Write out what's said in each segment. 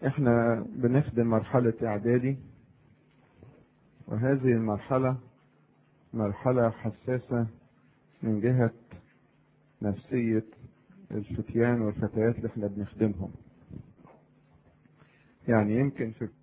احنا بنخدم مرحلة اعدادي وهذه المرحلة مرحلة حساسة من جهة نفسية الفتيان والفتيات اللي احنا بنخدمهم يعني يمكن في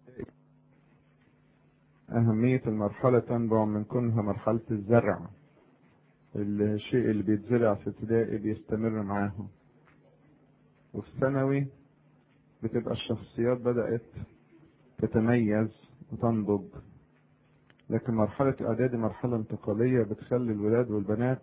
أهمية المرحلة تنبع من كونها مرحلة الزرع الشيء اللي بيتزرع في ابتدائي بيستمر معاهم وفي ثانوي بتبقى الشخصيات بدأت تتميز وتنضج لكن مرحلة إعدادي مرحلة انتقالية بتخلي الولاد والبنات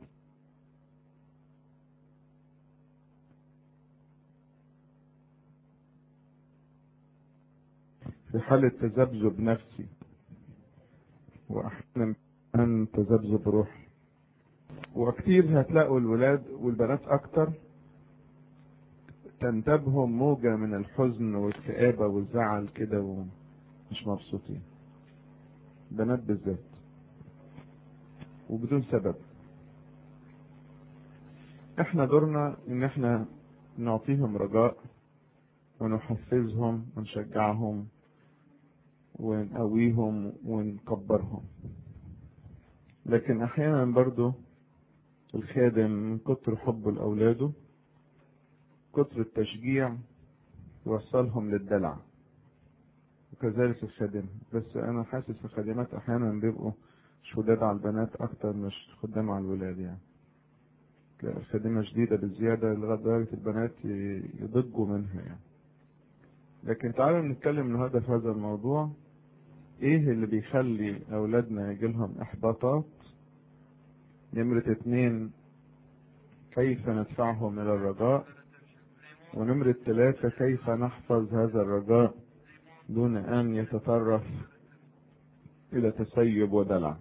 في حالة تذبذب نفسي وأحيانا تذبذب روحي وكتير هتلاقوا الولاد والبنات أكتر تنتابهم موجة من الحزن والكآبة والزعل كده ومش مبسوطين بنات بالذات وبدون سبب احنا دورنا ان احنا نعطيهم رجاء ونحفزهم ونشجعهم ونقويهم ونكبرهم لكن احيانا برضو الخادم من كتر حبه لاولاده كتر التشجيع يوصلهم للدلع وكذلك الخادمة بس انا حاسس الخادمات احيانا بيبقوا شداد على البنات اكتر مش خدام على الولاد يعني الخادمة شديدة بالزيادة لغاية درجة البنات يضجوا منها يعني لكن تعالوا نتكلم النهارده في هذا الموضوع ايه اللي بيخلي اولادنا يجيلهم احباطات نمرة اتنين كيف ندفعهم الى الرجاء ونمرة ثلاثة كيف نحفظ هذا الرجاء دون ان يتطرف الى تسيب ودلع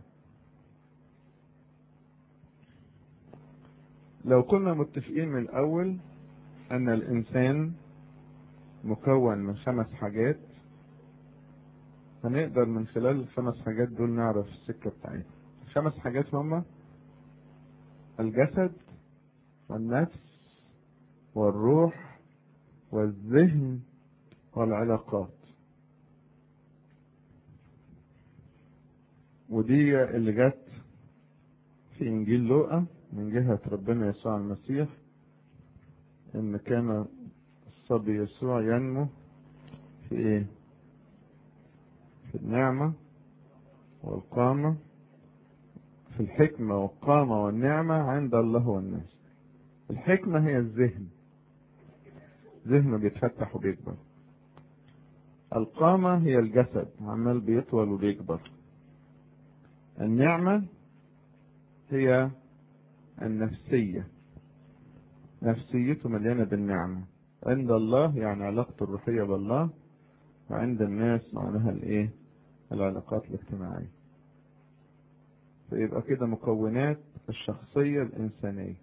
لو كنا متفقين من الاول ان الانسان مكون من خمس حاجات هنقدر من خلال الخمس حاجات دول نعرف السكة بتاعتنا الخمس حاجات هما الجسد والنفس والروح والذهن والعلاقات ودي اللي جت في انجيل لوقا من جهة ربنا يسوع المسيح ان كان الصبي يسوع ينمو في ايه في النعمة والقامة في الحكمة والقامة والنعمة عند الله والناس الحكمة هي الذهن ذهنه بيتفتح وبيكبر القامة هي الجسد عمال بيطول وبيكبر النعمة هي النفسية نفسيته مليانة بالنعمة عند الله يعني علاقته الروحية بالله وعند الناس معناها الايه العلاقات الاجتماعية فيبقى كده مكونات الشخصية الإنسانية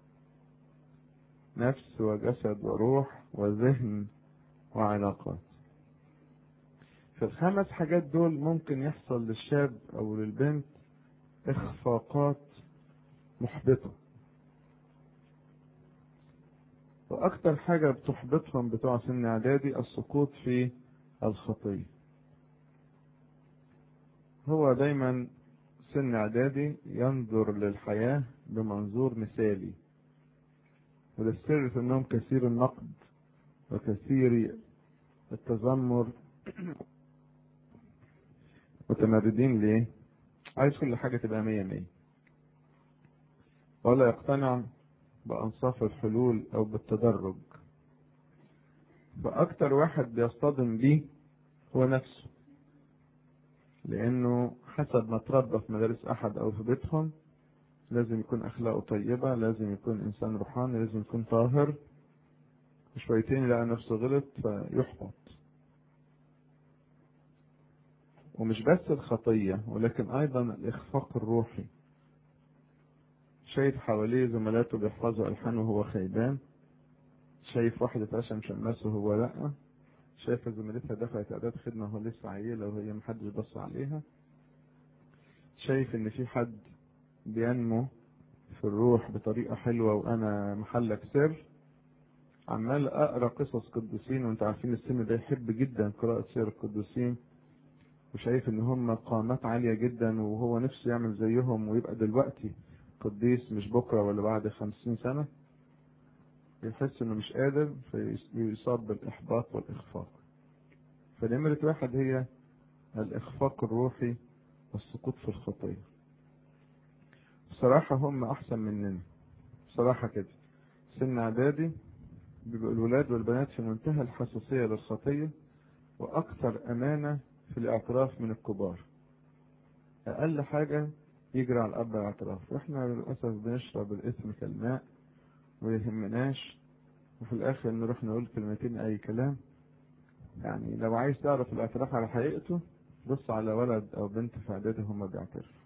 نفس وجسد وروح وذهن وعلاقات في الخمس حاجات دول ممكن يحصل للشاب أو للبنت إخفاقات محبطة وأكتر حاجة بتحبطهم بتوع سن إعدادي السقوط في الخطية هو دايما سن إعدادي ينظر للحياة بمنظور مثالي وده السر في أنهم كثير النقد وكثير التذمر متمردين ليه؟ عايز كل حاجة تبقى مية مية ولا يقتنع بأنصاف الحلول أو بالتدرج فأكتر واحد بيصطدم بيه هو نفسه لأنه حسب ما تربى في مدارس أحد أو في بيتهم لازم يكون أخلاقه طيبة لازم يكون إنسان روحاني لازم يكون طاهر شويتين يلاقي نفسه غلط فيحبط ومش بس الخطية ولكن أيضا الإخفاق الروحي شايف حواليه زملاته بيحفظوا ألحان وهو خيبان شايف واحدة اترشم شماسه وهو لأ شايفة زميلتها دخلت إعداد خدمة وهو لسه عيلة وهي محدش بص عليها شايف إن في حد بينمو في الروح بطريقة حلوة وأنا محلك سر عمال اقرا قصص قديسين وانتوا عارفين السن ده يحب جدا قراءة سير القديسين وشايف ان هم قامات عالية جدا وهو نفسه يعمل زيهم ويبقى دلوقتي قديس مش بكرة ولا بعد خمسين سنة يحس انه مش قادر فيصاب بالاحباط والاخفاق فنمرة واحد هي الاخفاق الروحي والسقوط في الخطية بصراحة هم احسن مننا بصراحة كده سن اعدادي بيبقوا الولاد والبنات في منتهى الحساسية للخطية واكثر امانة في الاعتراف من الكبار اقل حاجة يجري على الاب الاعتراف واحنا للاسف بنشرب الاسم كالماء ويهمناش وفي الاخر نروح نقول كلمتين اي كلام يعني لو عايز تعرف الاعتراف على حقيقته بص على ولد او بنت في اعدادي هم بيعترفوا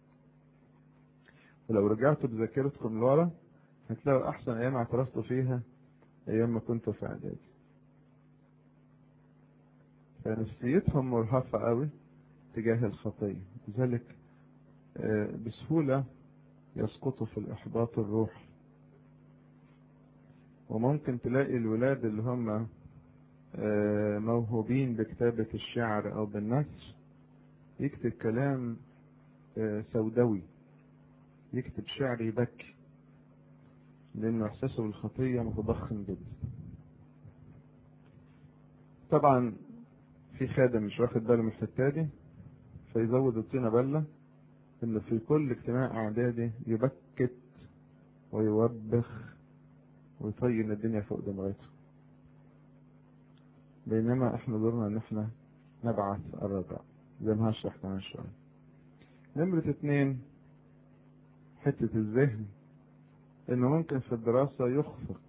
ولو رجعتوا بذاكرتكم لورا هتلاقوا احسن ايام اعترفتوا فيها ايام ما كنتوا في اعدادي فنفسيتهم مرهفة قوي تجاه الخطية لذلك بسهولة يسقطوا في الإحباط الروحي وممكن تلاقي الولاد اللي هم موهوبين بكتابة الشعر أو بالنثر يكتب كلام سوداوي يكتب شعر يبكي لأنه إحساسه بالخطية متضخم جدا طبعا في خادم مش واخد باله من الحتة دي فيزود الطينة بلة إنه في كل اجتماع إعدادي يبكت ويوبخ ويطين الدنيا فوق دماغته بينما احنا دورنا ان احنا نبعث الرجاء زي ما هشرح كمان شوية نمرة اتنين حتة الذهن انه ممكن في الدراسة يخفق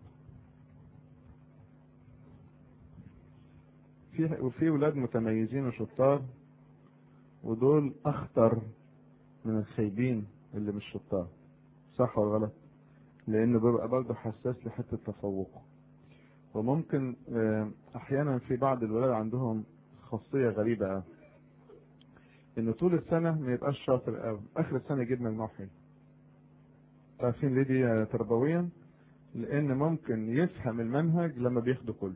في وفي ولاد متميزين وشطار ودول اخطر من الخايبين اللي مش شطار صح ولا غلط لانه بيبقى برضه حساس لحته تفوقه وممكن احيانا في بعض الولاد عندهم خاصيه غريبه قوي انه طول السنه ما يبقاش شاطر قوي اخر السنه يجيب مجموع حلو عارفين ليه دي تربويا لان ممكن يفهم المنهج لما بياخده كله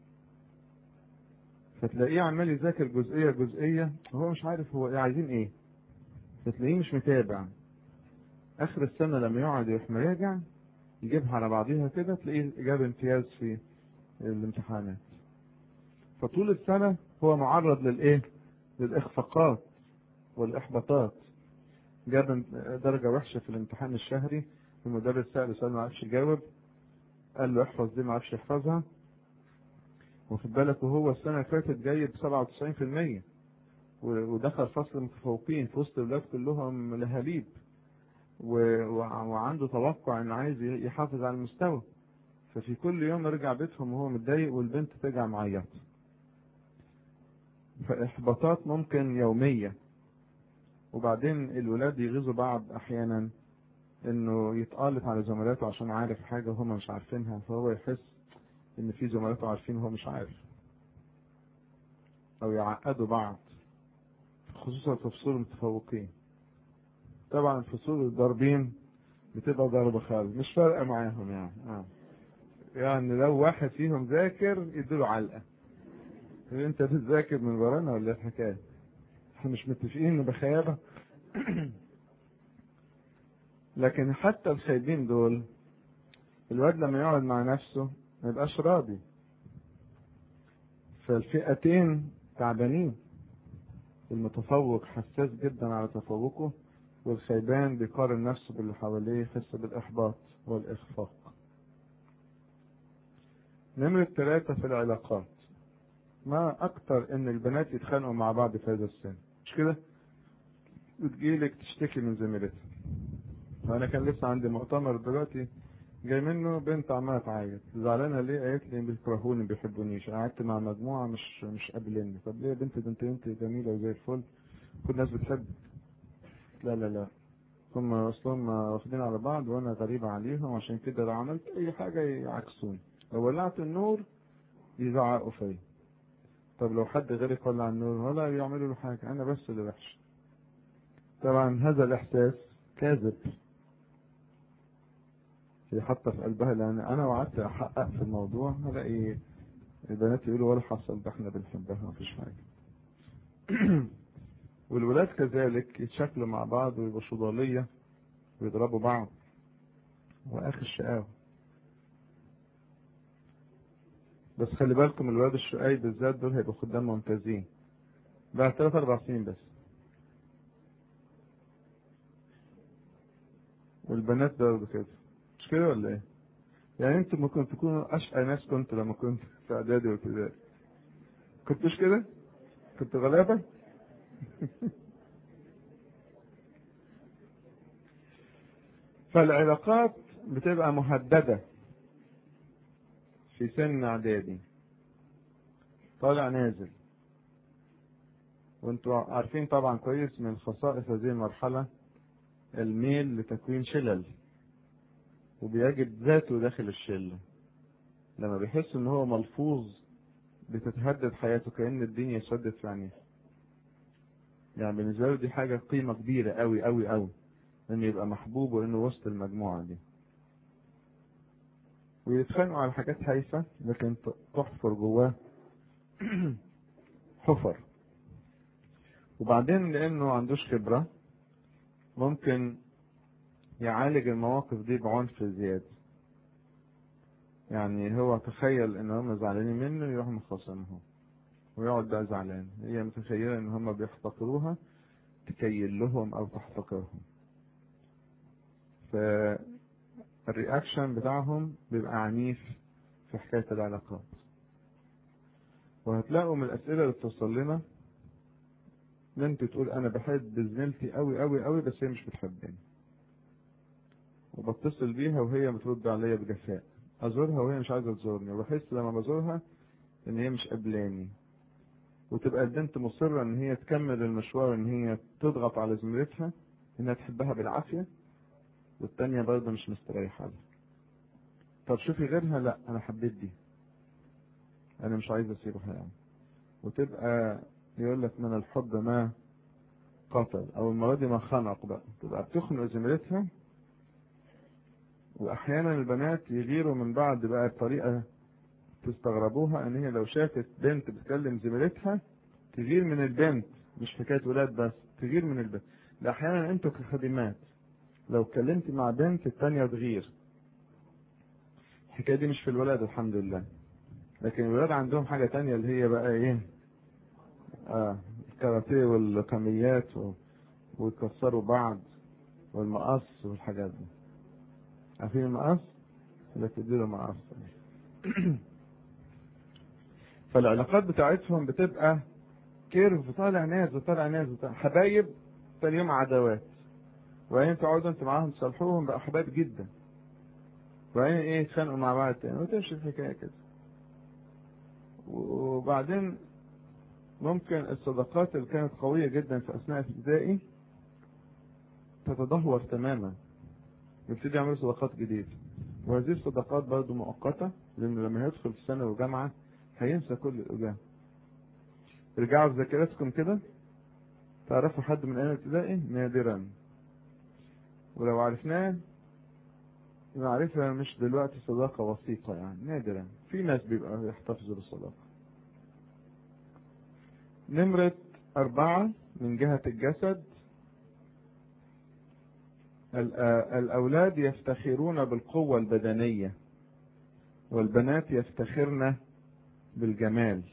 فتلاقيه عمال يذاكر جزئيه جزئيه وهو مش عارف هو ايه عايزين ايه فتلاقيه مش متابع اخر السنه لما يقعد يروح مراجع يجيبها على بعضيها كده تلاقيه جاب امتياز في الامتحانات فطول السنة هو معرض للايه للاخفاقات والاحباطات جاب درجة وحشة في الامتحان الشهري المدرس سأله سؤال ما عرفش يجاوب قال له احفظ دي ما عرفش يحفظها واخد بالك وهو السنة اللي فاتت جايب 97% ودخل فصل متفوقين في وسط الولاد كلهم لهاليب وعنده توقع انه عايز يحافظ على المستوى ففي كل يوم يرجع بيتهم وهو متضايق والبنت ترجع معيط فاحباطات ممكن يوميه وبعدين الولاد يغيظوا بعض احيانا انه يتقالط على زملاته عشان عارف حاجه وهم مش عارفينها فهو يحس ان في زملاته عارفين وهو مش عارف او يعقدوا بعض خصوصا في فصول المتفوقين طبعا فصول الضاربين بتبقى ضربة خالص مش فارقة معاهم يعني آه. يعني لو واحد فيهم ذاكر يديله علقة انت بتذاكر من ورانا ولا الحكاية احنا مش متفقين بخيابة لكن حتى الخايبين دول الواد لما يقعد مع نفسه ما يبقاش راضي فالفئتين تعبانين المتفوق حساس جدا على تفوقه والخيبان بيقارن نفسه باللي حواليه يحس بالإحباط والإخفاق نمرة ثلاثة في العلاقات ما أكتر إن البنات يتخانقوا مع بعض في هذا السن مش كده؟ وتجيلك تشتكي من زميلتها فأنا كان لسه عندي مؤتمر دلوقتي جاي منه بنت عمالة تعيط زعلانة ليه؟ قالت لي بيكرهوني ما بيحبونيش قعدت مع مجموعة مش مش قابليني طب ليه يا بنت ده انت انت جميلة وزي الفل كل الناس بتحبك لا لا لا هم اصلهم واخدين على بعض وانا غريبة عليهم عشان كده لو عملت اي حاجة يعكسوني لو ولعت النور يزعقوا فيا طب لو حد غيري ولع النور ولا يعملوا له حاجة انا بس اللي وحش طبعا هذا الاحساس كاذب هي حاطه في قلبها لان انا وقعدت احقق في الموضوع هلاقي البنات يقولوا ولا حصل ده احنا بنحبها مفيش حاجه والولاد كذلك يتشكلوا مع بعض ويبقوا شضاليه ويضربوا بعض واخر الشقاوه بس خلي بالكم الولاد الشقاي بالذات دول هيبقوا خدام ممتازين بعد ثلاث اربع سنين بس والبنات برضه كده مش كده ولا ايه؟ يعني انتوا ممكن تكونوا اشقى ناس كنتوا لما كنت في اعدادي وابتدائي كنتوش كده؟ كنتوا غلابه؟ فالعلاقات بتبقى مهددة في سن اعدادي طالع نازل وانتوا عارفين طبعا كويس من خصائص هذه المرحلة الميل لتكوين شلل وبيجد ذاته داخل الشلة لما بيحس ان هو ملفوظ بتتهدد حياته كأن الدنيا سدت في عينيه يعني بالنسبة له دي حاجة قيمة كبيرة قوي قوي قوي انه يبقى محبوب وانه وسط المجموعة دي ويتخانقوا على حاجات هايفة لكن تحفر جواه حفر وبعدين لانه ما عندوش خبرة ممكن يعالج المواقف دي بعنف زيادة يعني هو تخيل ان هم زعلانين منه يروح مخاصمهم ويقعد بقى زعلان هي متخيلة ان هم بيحتقروها تكيل لهم او تحتقرهم فالرياكشن بتاعهم بيبقى عنيف في حكاية العلاقات وهتلاقوا من الأسئلة اللي بتوصل لنا بنت تقول أنا بحب زميلتي أوي أوي أوي بس هي مش بتحبني وبتصل بيها وهي بترد عليا بجفاء أزورها وهي مش عايزة تزورني وبحس لما بزورها إن هي مش قبلاني وتبقى البنت مصرة إن هي تكمل المشوار إن هي تضغط على زميلتها إنها تحبها بالعافية والتانية برضه مش مستريحة لها طب شوفي غيرها لا انا حبيت دي انا مش عايز اسيبها يعني وتبقى يقول لك من الحب ما قتل او المرة دي ما خنق بقى تبقى بتخنق زميلتها واحيانا البنات يغيروا من بعض بقى بطريقة تستغربوها ان هي لو شافت بنت بتكلم زميلتها تغير من البنت مش حكاية ولاد بس تغير من البنت لا احيانا انتوا كخادمات لو اتكلمت مع بنت التانية تغير الحكاية دي مش في الولاد الحمد لله لكن الولاد عندهم حاجة تانية اللي هي بقى ايه اه الكاراتيه والكميات و... ويكسروا بعض والمقص والحاجات دي عارفين المقص؟ اللي تديله مقص فالعلاقات بتاعتهم بتبقى كيرف طالع نازل طالع نازل طالع حبايب تاني يوم عداوات وبعدين تقعدوا انت معاهم تصالحوهم بقى احباب جدا وبعدين ايه يتخانقوا مع بعض تاني وتمشي الحكايه كده وبعدين ممكن الصداقات اللي كانت قويه جدا في اثناء ابتدائي تتدهور تماما يبتدي يعملوا صداقات جديده وهذه الصداقات برضه مؤقته لان لما يدخل في ثانوي وجامعه هينسى كل القدام رجعوا في ذاكرتكم كده تعرفوا حد من ايام ابتدائي نادرا ولو عرفناه نعرفها مش دلوقتي صداقة وثيقة يعني نادرا في ناس بيبقى يحتفظوا بالصداقة نمرة أربعة من جهة الجسد الأولاد يفتخرون بالقوة البدنية والبنات يفتخرن بالجمال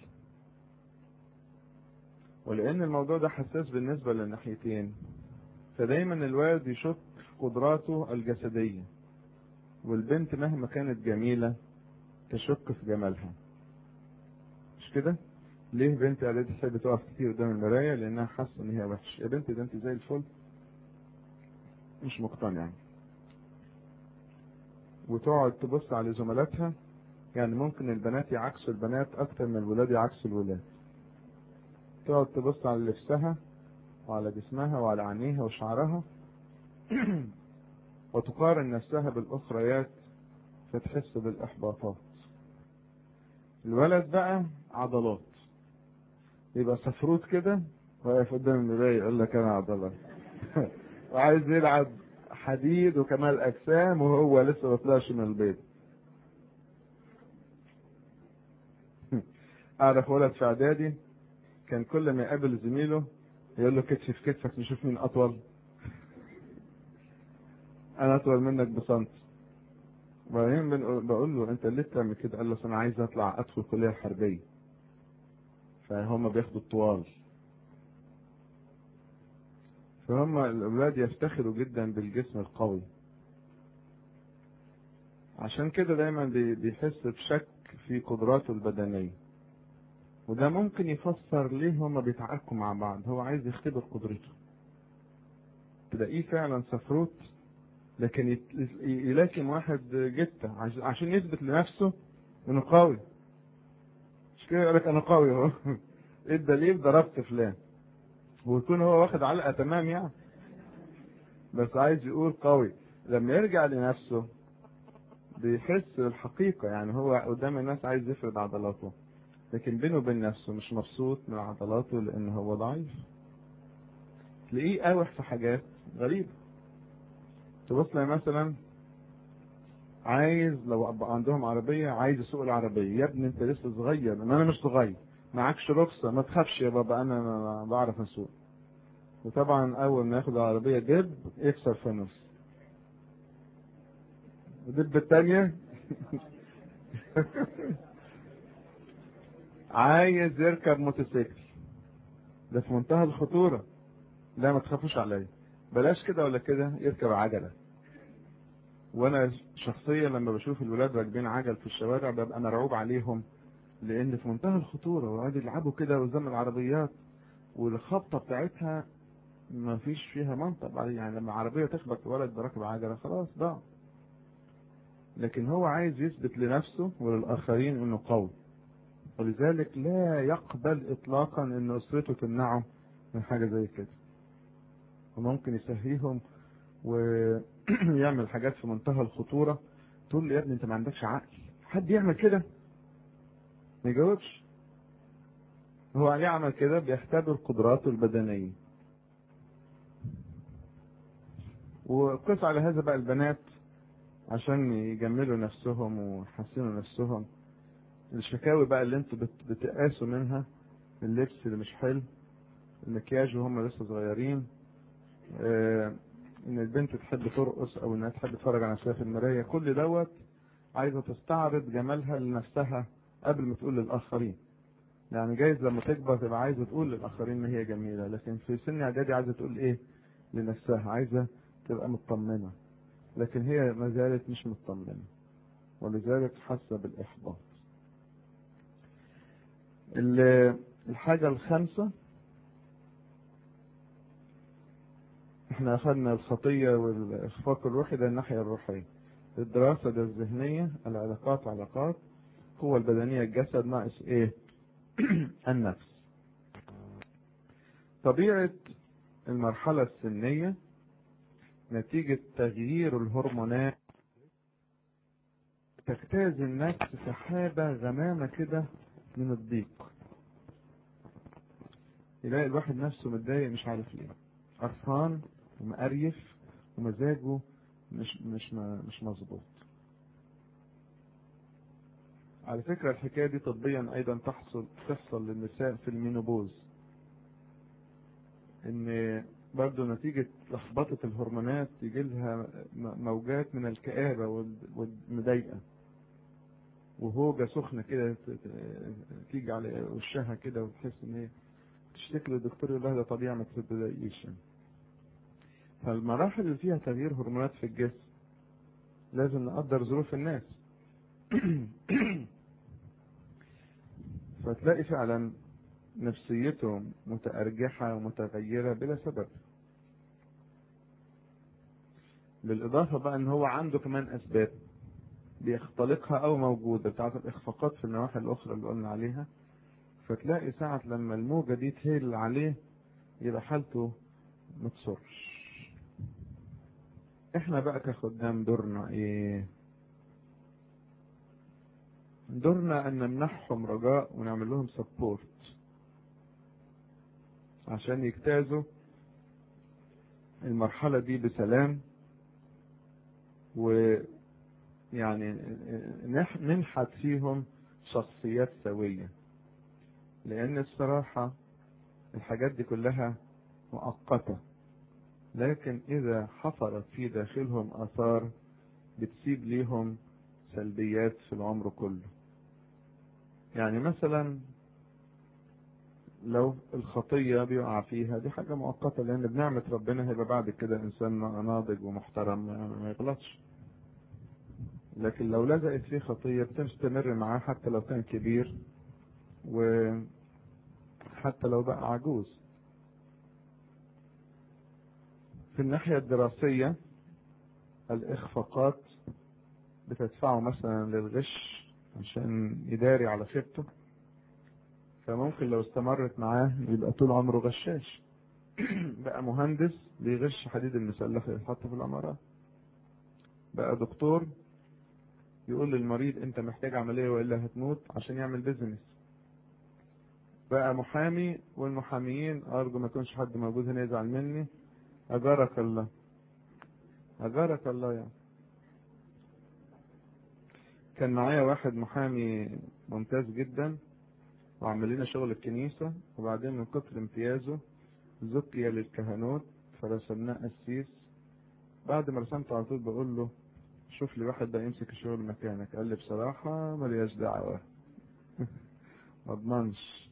ولأن الموضوع ده حساس بالنسبة للناحيتين فدايما الولد يشك قدراته الجسدية والبنت مهما كانت جميلة تشك في جمالها مش كده؟ ليه بنت اعدادي تحب تقف كتير قدام المراية؟ لأنها حاسة إن هي وحش، يا بنتي ده أنت زي الفل مش مقتنعة. وتقعد تبص على زملاتها يعني ممكن البنات يعكسوا البنات أكتر من الولاد يعكسوا الولاد. تقعد تبص على لبسها وعلى جسمها وعلى عينيها وشعرها وتقارن نفسها بالأخريات فتحس بالإحباطات الولد بقى عضلات يبقى سفروت كده واقف قدام المراية يقول لك أنا عضلات وعايز يلعب حديد وكمال اجسام وهو لسه ما طلعش من البيض اعرف ولد في اعدادي كان كل ما يقابل زميله يقول له كتفي في كتفك نشوف مين اطول انا اطول منك بسنت وبعدين بقول له انت ليه بتعمل كده؟ قال له انا عايز اطلع ادخل كليه حربيه فهم بياخدوا الطوال فهم الاولاد يفتخروا جدا بالجسم القوي عشان كده دايما بيحس بشك في قدراته البدنيه وده ممكن يفسر ليه هما بيتعاركوا مع بعض هو عايز يختبر قدرته تلاقيه فعلا سفروت لكن يلاكم واحد جتة عشان يثبت لنفسه انه قوي مش كده يقول لك انا قوي اهو ايه الدليل ضربت فلان ويكون هو واخد علقه تمام يعني بس عايز يقول قوي لما يرجع لنفسه بيحس بالحقيقه يعني هو قدام الناس عايز يفرد عضلاته لكن بينه وبين نفسه مش مبسوط من عضلاته لان هو ضعيف تلاقيه قاوح في حاجات غريبه تبص لي مثلا عايز لو عندهم عربية عايز يسوق العربية يا ابني انت لسه صغير ما انا مش صغير معكش رخصة ما تخافش يا بابا انا, أنا بعرف اسوق وطبعا اول ما ياخد العربية دب يكسر فانوس ودب التانية عايز يركب موتوسيكل ده في منتهى الخطورة لا ما تخافوش عليا بلاش كده ولا كده يركب عجلة وانا شخصيا لما بشوف الولاد راكبين عجل في الشوارع ببقى مرعوب عليهم لان في منتهى الخطورة وقاعد يلعبوا كده قدام العربيات والخبطة بتاعتها ما فيش فيها منطق يعني لما عربية تخبط ولد راكب عجلة خلاص ضاع لكن هو عايز يثبت لنفسه وللآخرين انه قوي ولذلك لا يقبل اطلاقا ان اسرته تمنعه من حاجة زي كده وممكن يسهيهم ويعمل حاجات في منتهى الخطورة تقول له يا ابني انت ما عندكش عقل حد يعمل كده ما يجاوبش هو عليه عمل كده بيختبر قدراته البدنية وقس على هذا بقى البنات عشان يجملوا نفسهم ويحسنوا نفسهم الشكاوي بقى اللي انتوا بتقاسوا منها اللبس اللي مش حلو المكياج وهم لسه صغيرين آه ان البنت تحب ترقص او انها تحب تتفرج على نفسها في المرايه كل دوت عايزه تستعرض جمالها لنفسها قبل ما تقول للاخرين يعني جايز لما تكبر تبقى عايزه تقول للاخرين ان هي جميله لكن في سن اعدادي عايزه تقول ايه لنفسها عايزه تبقى مطمنه لكن هي ما زالت مش مطمنه ولذلك حاسه بالاحباط الحاجه الخامسه احنا اخذنا الخطية والاخفاق الروحي ده الناحية الروحية الدراسة ده الذهنية العلاقات علاقات القوة البدنية الجسد ناقص ايه النفس طبيعة المرحلة السنية نتيجة تغيير الهرمونات تجتاز النفس سحابة غمامة كده من الضيق يلاقي الواحد نفسه متضايق مش عارف ليه قرفان ومقريف ومزاجه مش مش مش مظبوط على فكرة الحكاية دي طبيا أيضا تحصل تحصل للنساء في المينوبوز إن برضه نتيجة لخبطة الهرمونات يجي لها موجات من الكآبة والمضايقة وهوجة سخنة كده تيجي على وشها كده وتحس إن هي تشتكي للدكتور يقول لها ده طبيعي ما تتضايقيش فالمراحل اللي فيها تغيير هرمونات في الجسم لازم نقدر ظروف الناس فتلاقي فعلا نفسيتهم متأرجحة ومتغيرة بلا سبب بالإضافة بقى إن هو عنده كمان أسباب بيختلقها أو موجودة بتاعت الإخفاقات في النواحي الأخرى اللي قلنا عليها فتلاقي ساعة لما الموجة دي تهيل عليه يبقى حالته متصرش احنا بقى كخدام دورنا ايه دورنا ان نمنحهم رجاء ونعمل لهم سبورت عشان يجتازوا المرحلة دي بسلام ويعني نح- ننحت فيهم شخصيات سوية لأن الصراحة الحاجات دي كلها مؤقتة لكن إذا حفرت في داخلهم آثار بتسيب ليهم سلبيات في العمر كله يعني مثلا لو الخطية بيقع فيها دي حاجة مؤقتة لأن بنعمة ربنا هيبقى بعد كده إنسان ناضج ومحترم ما يغلطش لكن لو لزقت فيه خطية بتستمر معاه حتى لو كان كبير وحتى لو بقى عجوز في الناحية الدراسية الإخفاقات بتدفعه مثلا للغش عشان يداري على خيبته فممكن لو استمرت معاه يبقى طول عمره غشاش بقى مهندس بيغش حديد المسلخ اللي يتحط في العمارات بقى دكتور يقول للمريض انت محتاج عملية والا هتموت عشان يعمل بيزنس بقى محامي والمحاميين ارجو ما يكونش حد موجود هنا يزعل مني اجارك الله اجارك الله يعني كان معايا واحد محامي ممتاز جدا وعمل لنا شغل الكنيسة وبعدين من كتر امتيازه زكي للكهنوت فرسمناه قسيس بعد ما رسمته على طول بقول له شوف لي واحد ده يمسك الشغل مكانك قال لي بصراحة ملياش دعوة ما اضمنش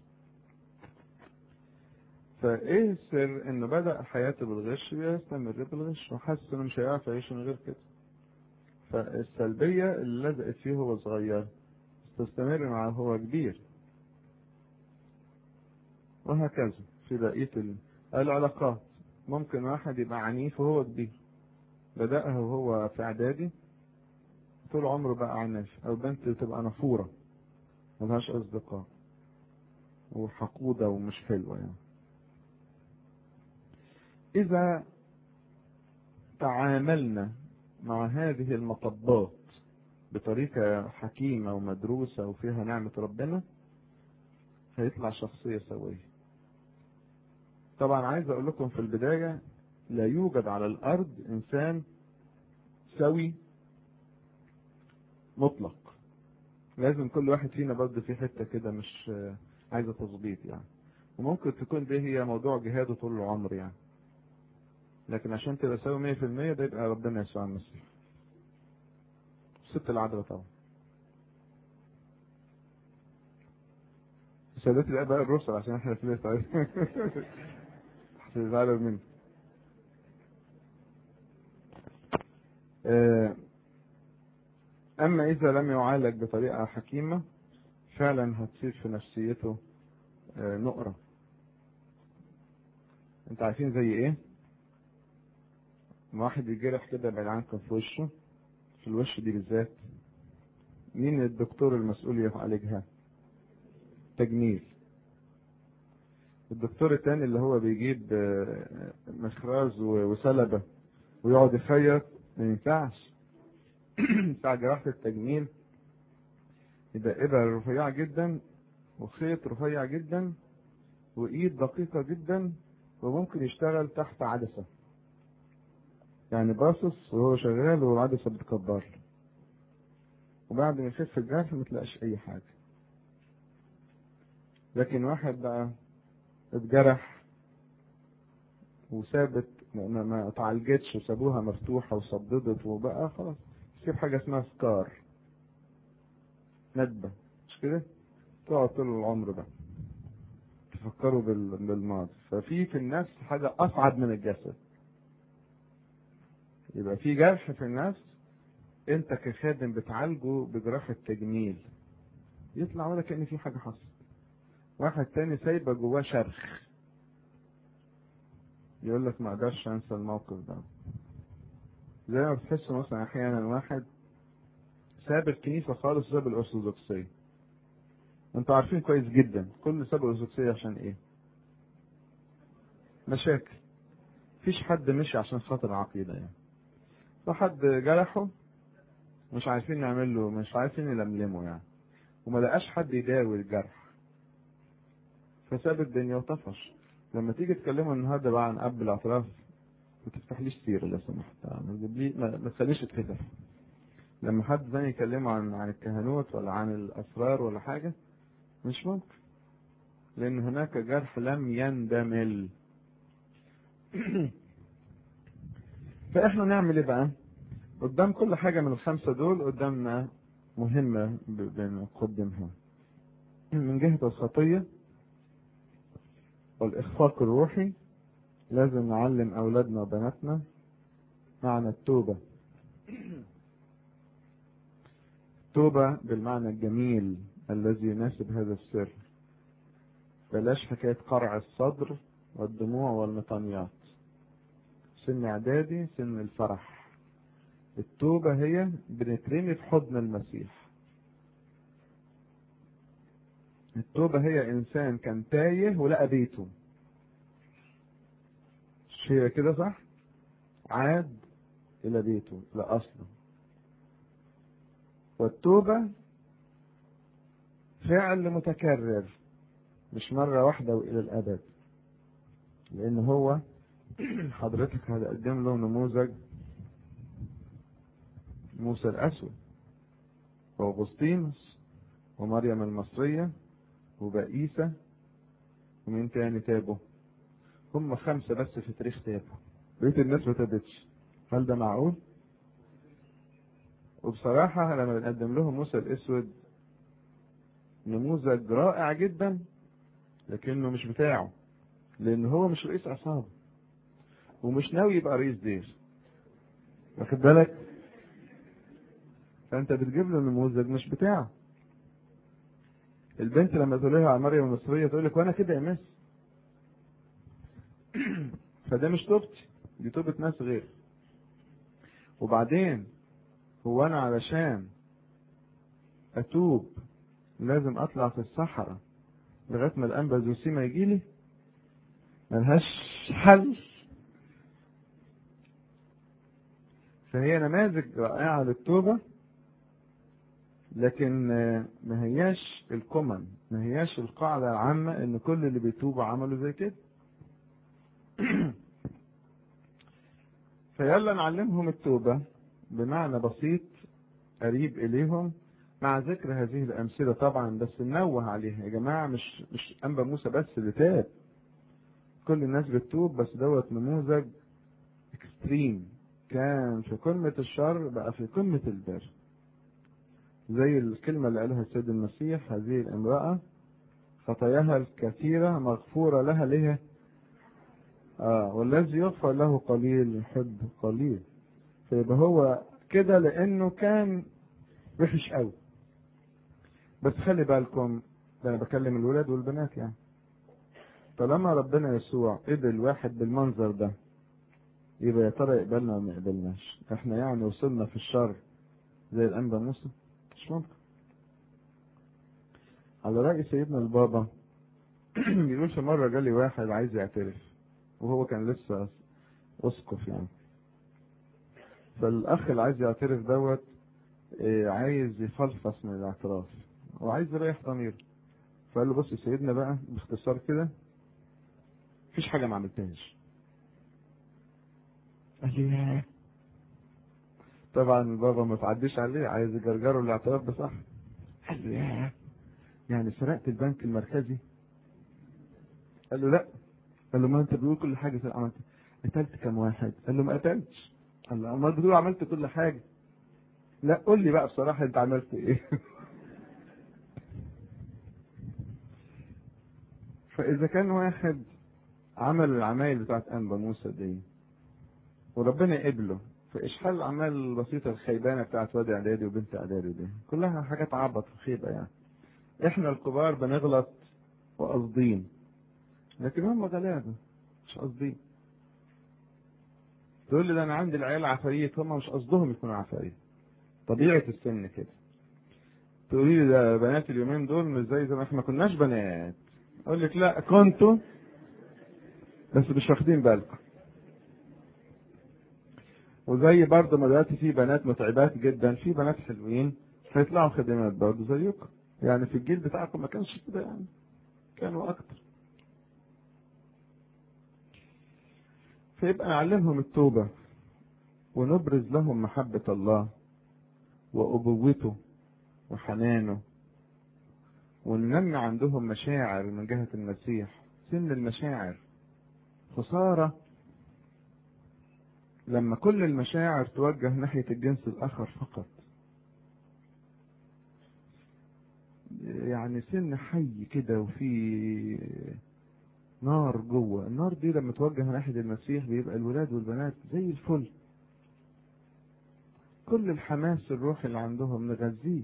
فايه السر انه بدأ حياته بالغش بيستمر بالغش وحس انه مش هيعرف يعيش من غير كده فالسلبية اللي لزقت فيه وهو صغير تستمر معه وهو كبير وهكذا في بقية ال- العلاقات ممكن واحد يبقى عنيف وهو كبير بدأها وهو في إعدادي طول عمره بقى عنيف أو بنت تبقى نفورة ملهاش أصدقاء وحقودة ومش حلوة يعني إذا تعاملنا مع هذه المطبات بطريقة حكيمة ومدروسة وفيها نعمة ربنا هيطلع شخصية سوية طبعا عايز اقول لكم في البداية لا يوجد على الارض انسان سوي مطلق لازم كل واحد فينا برضه في حتة كده مش عايزة تظبيط يعني وممكن تكون دي هي موضوع جهاده طول العمر يعني لكن عشان تبقى سوي 100% ده يبقى ربنا يسوع المسيح الست العذراء طبعا سادات الاباء الرسل عشان احنا في لسه هتزعلوا مني آه، اما اذا لم يعالج بطريقه حكيمه فعلا هتصير في نفسيته آه، نقره انت عارفين زي ايه لما واحد يجرح كده بعيد عنكم في وشه في الوش دي بالذات مين الدكتور المسؤول يعالجها تجميل الدكتور التاني اللي هو بيجيب آه، مخراز و- وسلبة ويقعد يخيط ما ينفعش بتاع جراحة التجميل يبقى إبرة رفيعة جدا وخيط رفيع جدا وإيد دقيقة جدا وممكن يشتغل تحت عدسة يعني باصص وهو شغال والعدسة بتكبر له وبعد ما يخف الجرح ما تلاقيش أي حاجة لكن واحد بقى اتجرح وسابت ما, ما, ما اتعالجتش وسابوها مفتوحة وصددت وبقى خلاص يصير حاجة اسمها سكار ندبة مش كده؟ تقعد طول العمر بقى تفكروا بال- بالماضي ففي في النفس حاجة أصعب من الجسد يبقى في جرح في النفس انت كخادم بتعالجه بجراحة تجميل يطلع ولا كأن في حاجة حصلت واحد تاني سايبه جواه شرخ يقول لك ما اقدرش انسى الموقف ده زي ما بتحسوا مثلا احيانا واحد ساب الكنيسه خالص وساب الارثوذكسيه انتوا عارفين كويس جدا كل ساب الارثوذكسيه عشان ايه مشاكل مفيش حد مشي عشان خاطر عقيده يعني فحد جرحه مش عارفين نعمل له مش عارفين نلملمه يعني وما لقاش حد يداوي الجرح فساب الدنيا وطفش لما تيجي تكلموا النهارده بقى عن اب الاعتراف ما تفتحليش سيرة لو سمحت ما تجيبلي ما ما تخليش تتفتح لما حد ثاني يكلمه عن عن الكهنوت ولا عن الاسرار ولا حاجة مش ممكن لان هناك جرح لم يندمل فاحنا نعمل ايه بقى قدام كل حاجة من الخمسة دول قدامنا مهمة ب- بنقدمها من جهة الخطية والإخفاق الروحي لازم نعلم أولادنا وبناتنا معنى التوبة التوبة بالمعنى الجميل الذي يناسب هذا السر بلاش حكاية قرع الصدر والدموع والمطانيات سن إعدادي سن الفرح التوبة هي بنترمي في حضن المسيح التوبة هي إنسان كان تايه ولقى بيته مش هي كده صح؟ عاد إلى بيته لأصله والتوبة فعل متكرر مش مرة واحدة وإلى الأبد لأن هو حضرتك هتقدم له نموذج موسى الأسود وأغسطينوس ومريم المصرية وبائسة ومين تاني تابوا هم خمسة بس في تاريخ تابوا بقية الناس ما تابتش هل ده معقول؟ وبصراحة لما بنقدم لهم موسى الأسود نموذج رائع جدا لكنه مش بتاعه لأن هو مش رئيس عصابة ومش ناوي يبقى رئيس دير واخد بالك؟ فأنت بتجيب له نموذج مش بتاعه البنت لما تقول لها على مريم المصرية تقول لك وأنا كده يا مس فده مش توبتي دي توبة ناس غير وبعدين هو أنا علشان أتوب لازم أطلع في الصحراء لغاية ما الأنبا زوسيما يجي لي ملهاش حل فهي نماذج رائعة للتوبة لكن ما هياش الكومن ما هياش القاعدة العامة ان كل اللي بيتوبوا عملوا زي كده فيلا نعلمهم التوبة بمعنى بسيط قريب اليهم مع ذكر هذه الامثله طبعا بس ننوه عليها يا جماعه مش مش انبا موسى بس اللي تاب كل الناس بتتوب بس دوت نموذج اكستريم كان في قمه الشر بقى في قمه البر زي الكلمه اللي قالها السيد المسيح هذه الامراه خطاياها الكثيره مغفوره لها ليه اه والذي يغفر له قليل يحب قليل فيبقى هو كده لانه كان وحش قوي بس خلي بالكم ده انا بكلم الولاد والبنات يعني طالما ربنا يسوع قبل واحد بالمنظر ده يبقى يا ترى يقبلنا ولا ما يقبلناش احنا يعني وصلنا في الشر زي الانبا موسى مش ممكن على رأي سيدنا البابا بيقول في مرة جالي واحد عايز يعترف وهو كان لسه اسقف يعني فالاخ اللي عايز يعترف دوت إيه عايز يفلفص من الاعتراف وعايز يريح ضميره فقال له بص يا سيدنا بقى باختصار كده مفيش حاجه ما عملتهاش قال لي ياه طبعا البابا ما تعديش عليه عايز يجرجره الاعتراف ده صح قال له ياه يعني سرقت البنك المركزي قال له لا قال له ما انت بتقول كل حاجه في عملت قتلت كام واحد قال له ما قتلتش قال له امال بتقول عملت كل حاجه لا قول لي بقى بصراحة انت عملت ايه فاذا كان واحد عمل العمايل بتاعت انبا موسى دي وربنا يقبله فايش حل الاعمال البسيطة الخيبانة بتاعت وادي اعدادي وبنت اعدادي دي كلها حاجات عبط وخيبة يعني احنا الكبار بنغلط وقاصدين لكن هم غلابة مش قاصدين تقول لي ده انا عندي العيال عفاريت هم مش قصدهم يكونوا عفاريت طبيعة السن كده تقولي لي ده بنات اليومين دول مش زي زمان احنا ما كناش بنات اقول لك لا كنتوا بس مش واخدين بالكم وزي برضه ما دلوقتي في بنات متعبات جدا في بنات حلوين هيطلعوا خدمات برضه زيكم يعني في الجيل بتاعكم ما كانش كده يعني كانوا اكتر فيبقى نعلمهم التوبة ونبرز لهم محبة الله وأبوته وحنانه وننمي عندهم مشاعر من جهة المسيح سن المشاعر خسارة لما كل المشاعر توجه ناحية الجنس الآخر فقط يعني سن حي كده وفي نار جوه النار دي لما توجه ناحية المسيح بيبقى الولاد والبنات زي الفل كل الحماس الروحي اللي عندهم نغذيه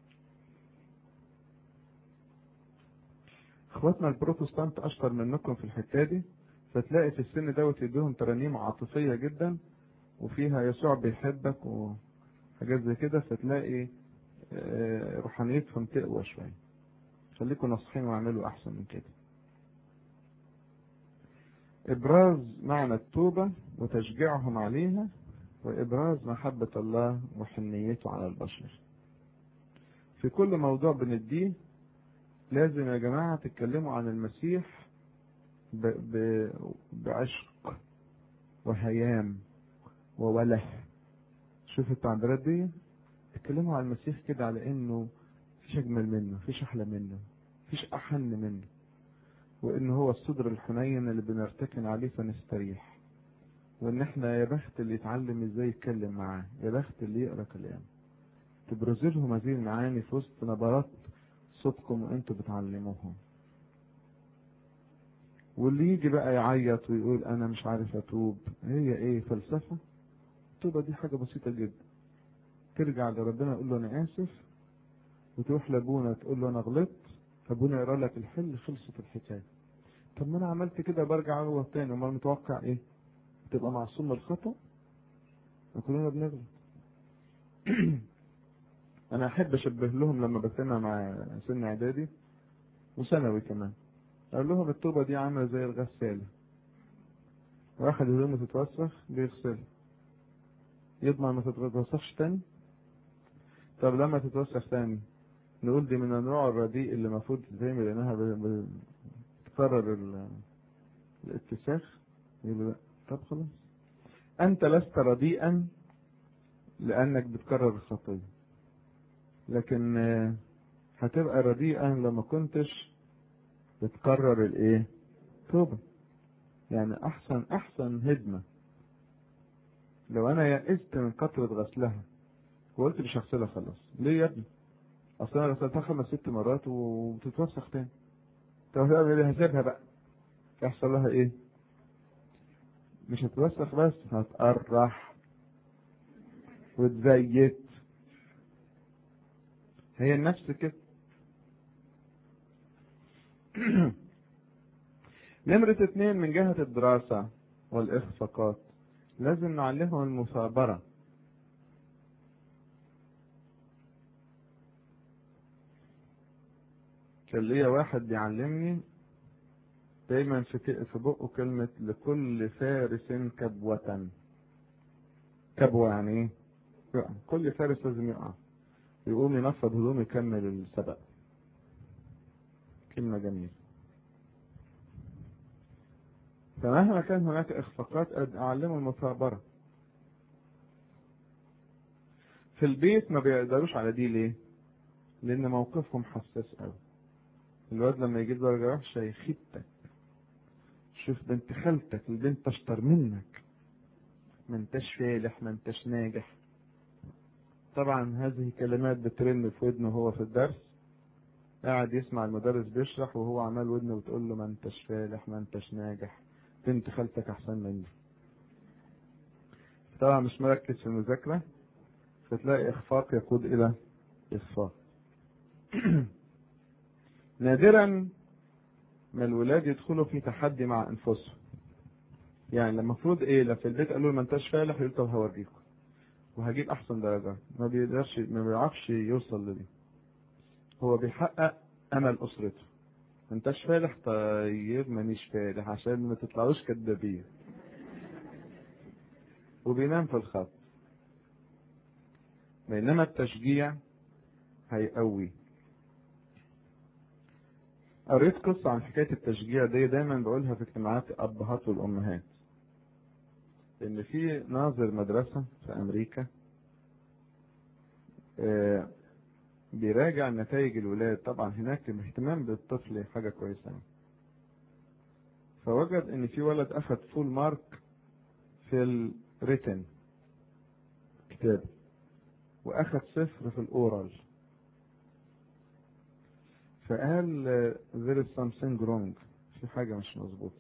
اخواتنا البروتستانت اشطر منكم في الحته دي فتلاقي في السن دوت يديهم ترانيم عاطفيه جدا وفيها يسوع بيحبك وحاجات زي كده فتلاقي روحانيتهم تقوى شويه خليكم ناصحين واعملوا احسن من كده ابراز معنى التوبه وتشجيعهم عليها وابراز محبه الله وحنيته على البشر في كل موضوع بنديه لازم يا جماعة تتكلموا عن المسيح ب... ب... بعشق وهيام ووله شوف التعبيرات دي تتكلموا عن المسيح كده على انه فيش اجمل منه فيش احلى منه فيش احن منه وان هو الصدر الحنين اللي بنرتكن عليه فنستريح وان احنا يا بخت اللي يتعلم ازاي يتكلم معاه يا بخت اللي يقرا كلام تبرزوا لهم هذه المعاني في وسط نبرات صوتكم وانتوا بتعلموهم واللي يجي بقى يعيط ويقول انا مش عارف اتوب هي ايه فلسفه التوبه دي حاجه بسيطه جدا ترجع لربنا تقول له انا اسف وتروح لابونا تقول له انا غلطت ابونا يقرا لك الحل خلصت الحكايه طب ما انا عملت كده برجع اغلط تاني امال متوقع ايه تبقى معصوم من الخطا كلنا بنغلط انا احب اشبه لهم لما بسمع مع سن اعدادي وثانوي كمان اقول لهم التوبه دي عامله زي الغساله واحد هدومه تتوسخ بيغسلها يضمن ما تتوسخش تاني طب لما تتوسخ تاني نقول دي من النوع الرديء اللي المفروض تتعمل لانها بتكرر الاتساخ يقول لا طب خلاص انت لست رديئا لانك بتكرر الخطيه لكن هتبقى رديئا لما كنتش بتكرر الايه توبة يعني احسن احسن هدمة لو انا يئست من كثرة غسلها وقلت مش هغسلها خلاص ليه يا ابني اصل انا غسلتها خمس ست مرات وبتتوسخ تاني طب هتعمل ايه هسيبها بقى يحصل لها ايه مش هتوسخ بس هتقرح وتزيت هي النفس كده نمرة اتنين من جهة الدراسة والإخفاقات لازم نعلمهم المثابرة كان ليا واحد بيعلمني دايما في في بقه كلمة لكل فارس كبوة كبوة يعني ايه؟ يقع كل فارس لازم يقع يقوم ينفض هدوم يكمل السبق كلمة جميلة فمهما كان هناك اخفاقات اعلمه المثابرة في البيت ما بيقدروش على دي ليه لان موقفهم حساس قوي الواد لما يجيب درجة وحشة يخيبتك شوف بنت خالتك البنت اشطر منك ما انتش فالح ما انتش ناجح طبعا هذه كلمات بترن في ودنه وهو في الدرس قاعد يسمع المدرس بيشرح وهو عمال ودنه بتقول له ما انتش فالح ما انتش ناجح بنت خالتك احسن مني طبعا مش مركز في المذاكرة فتلاقي اخفاق يقود الى اخفاق نادرا ما الولاد يدخلوا في تحدي مع انفسهم يعني لما المفروض ايه لو في البيت قالوا له ما انتش فالح يقول طب هوريكم وهجيب احسن درجات ما بيقدرش ما بيعرفش يوصل لدي هو بيحقق امل اسرته ما انتش فالح طيب مانيش فالح عشان ما تطلعوش كدابين وبينام في الخط بينما التشجيع هيقوي قريت قصة عن حكاية التشجيع دي دايما بقولها في اجتماعات الأبهات والأمهات ان في ناظر مدرسة في امريكا آه، بيراجع نتائج الولاد طبعا هناك الاهتمام بالطفل حاجة كويسة يعني. فوجد ان في ولد اخذ فول مارك في الريتن كتاب واخذ صفر في الاورال فقال there is something wrong في حاجة مش مظبوطة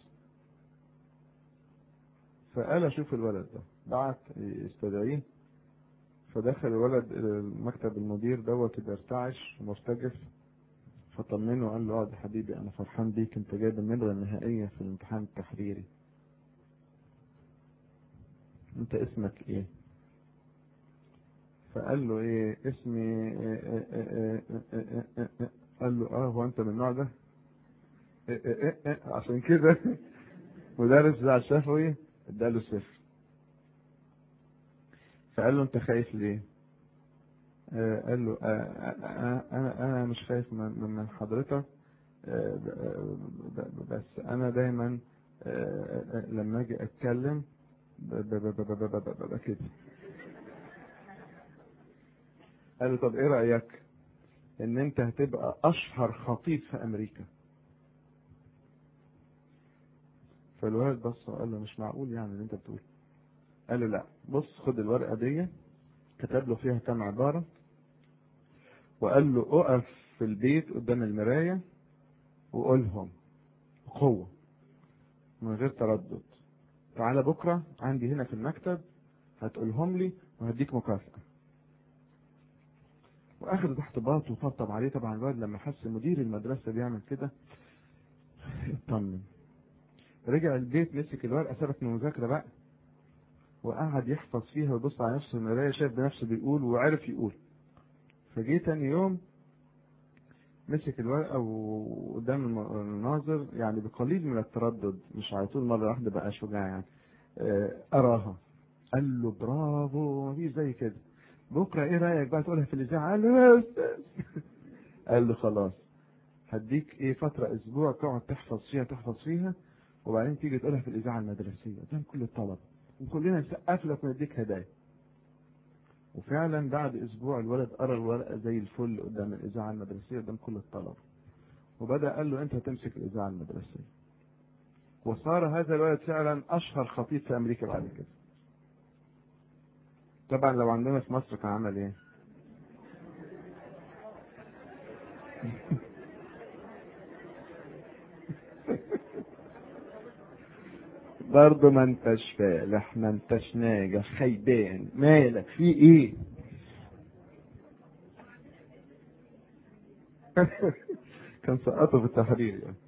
فقال اشوف الولد ده بعت يستدعيه فدخل الولد مكتب المدير دوت كده ارتعش مرتجف فطمنه وقال له اقعد يا حبيبي انا فرحان بيك انت جايب النمره النهائيه في الامتحان التحريري انت اسمك ايه فقال له ايه اسمي إيه إيه إيه إيه إيه إيه قال له اه هو انت من النوع ده إيه إيه إيه إيه عشان كده مدرس بتاع الشفوي اداله صفر فقال له انت خايف ليه آه قال له آه آه انا انا مش خايف من من حضرتك بس انا دايما لما اجي اتكلم ببقى كده قال له طب ايه رايك ان انت هتبقى اشهر خطيب في امريكا فالولد بص وقال له مش معقول يعني اللي انت بتقول قال له لا بص خد الورقه دي كتب له فيها كام عباره وقال له اقف في البيت قدام المرايه وقولهم بقوه من غير تردد تعالى بكره عندي هنا في المكتب هتقولهم لي وهديك مكافاه واخد تحت باط وطبطب عليه طبعا الولد لما حس مدير المدرسه بيعمل كده اطمن رجع البيت مسك الورقه سابت من المذاكره بقى وقعد يحفظ فيها ويبص على نفسه المرايه شاف بنفسه بيقول وعرف يقول فجه تاني يوم مسك الورقه وقدام الناظر يعني بقليل من التردد مش على طول مره واحده بقى شجاع يعني اراها قال له برافو مفيش زي كده بكره ايه رايك بقى تقولها في الاذاعه قال له يا استاذ قال له خلاص هديك ايه فتره اسبوع تقعد تحفظ فيها تحفظ فيها وبعدين تيجي تقولها في الاذاعه المدرسيه قدام كل الطلبه وكلنا نسقف لك ونديك هدايا وفعلا بعد اسبوع الولد قرا الورقه زي الفل قدام الاذاعه المدرسيه قدام كل الطلبه وبدا قال له انت هتمسك الاذاعه المدرسيه وصار هذا الولد فعلا اشهر خطيب في امريكا بعد كده طبعا لو عندنا في مصر كان عمل ايه برضه ما انتش فالح ما انتش ناجح خيبان مالك في ايه كان سقطه في التحرير يعني.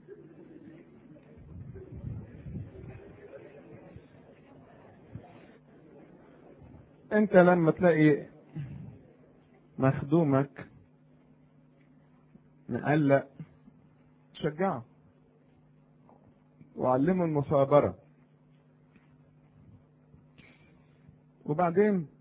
انت لما تلاقي مخدومك مقلق شجعه وعلمه المثابرة وبعدين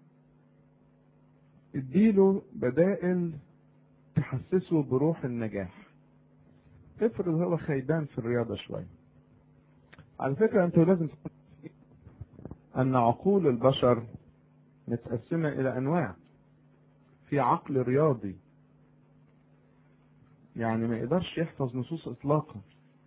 اديله بدائل تحسسه بروح النجاح افرض هو خيبان في الرياضة شوية على فكرة انتوا لازم ان عقول البشر متقسمة الى انواع في عقل رياضي يعني ما يقدرش يحفظ نصوص اطلاقا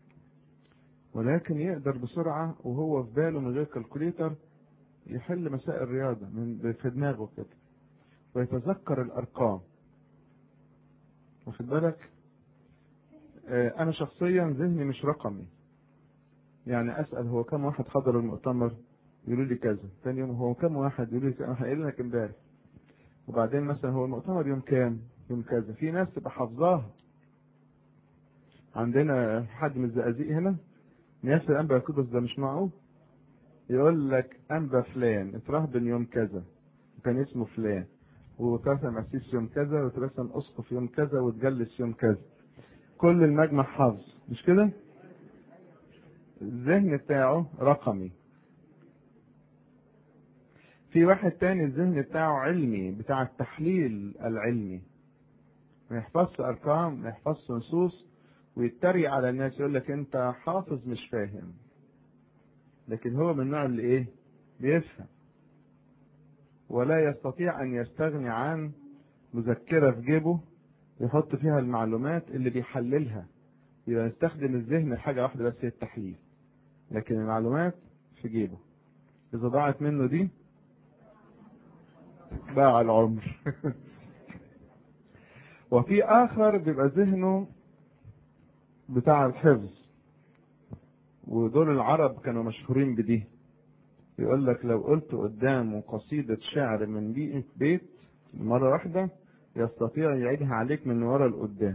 ولكن يقدر بسرعة وهو في باله من غير كالكوليتر يحل مسائل الرياضة من في دماغه كده ويتذكر الأرقام واخد بالك آه أنا شخصيا ذهني مش رقمي يعني أسأل هو كم واحد حضر المؤتمر يقولوا لي كذا ثاني يوم هو كم واحد يقولوا لي أنا قايل لك امبارح وبعدين مثلا هو المؤتمر يوم كام يوم كذا في ناس تبقى حافظاها عندنا حد من الزقازيق هنا ياسر انبا يقول ده مش معقول يقول لك انبا فلان اترهبن يوم كذا وكان اسمه فلان واترسم اسيس يوم كذا واترسم اسقف يوم كذا واتجلس يوم كذا كل المجمع حافظ مش كده الذهن بتاعه رقمي في واحد تاني الذهن بتاعه علمي بتاع التحليل العلمي ما يحفظش ارقام ما يحفظش نصوص ويتريق على الناس يقول لك انت حافظ مش فاهم لكن هو من النوع اللي ايه بيفهم ولا يستطيع ان يستغني عن مذكرة في جيبه يحط فيها المعلومات اللي بيحللها يبقى يستخدم الذهن لحاجة واحدة بس هي التحليل لكن المعلومات في جيبه إذا ضاعت منه دي ضاع العمر وفي آخر بيبقى ذهنه بتاع الحفظ ودول العرب كانوا مشهورين بدي يقول لك لو قلت قدامه قصيدة شعر من بيئة بيت مرة واحدة يستطيع يعيدها عليك من ورا لقدام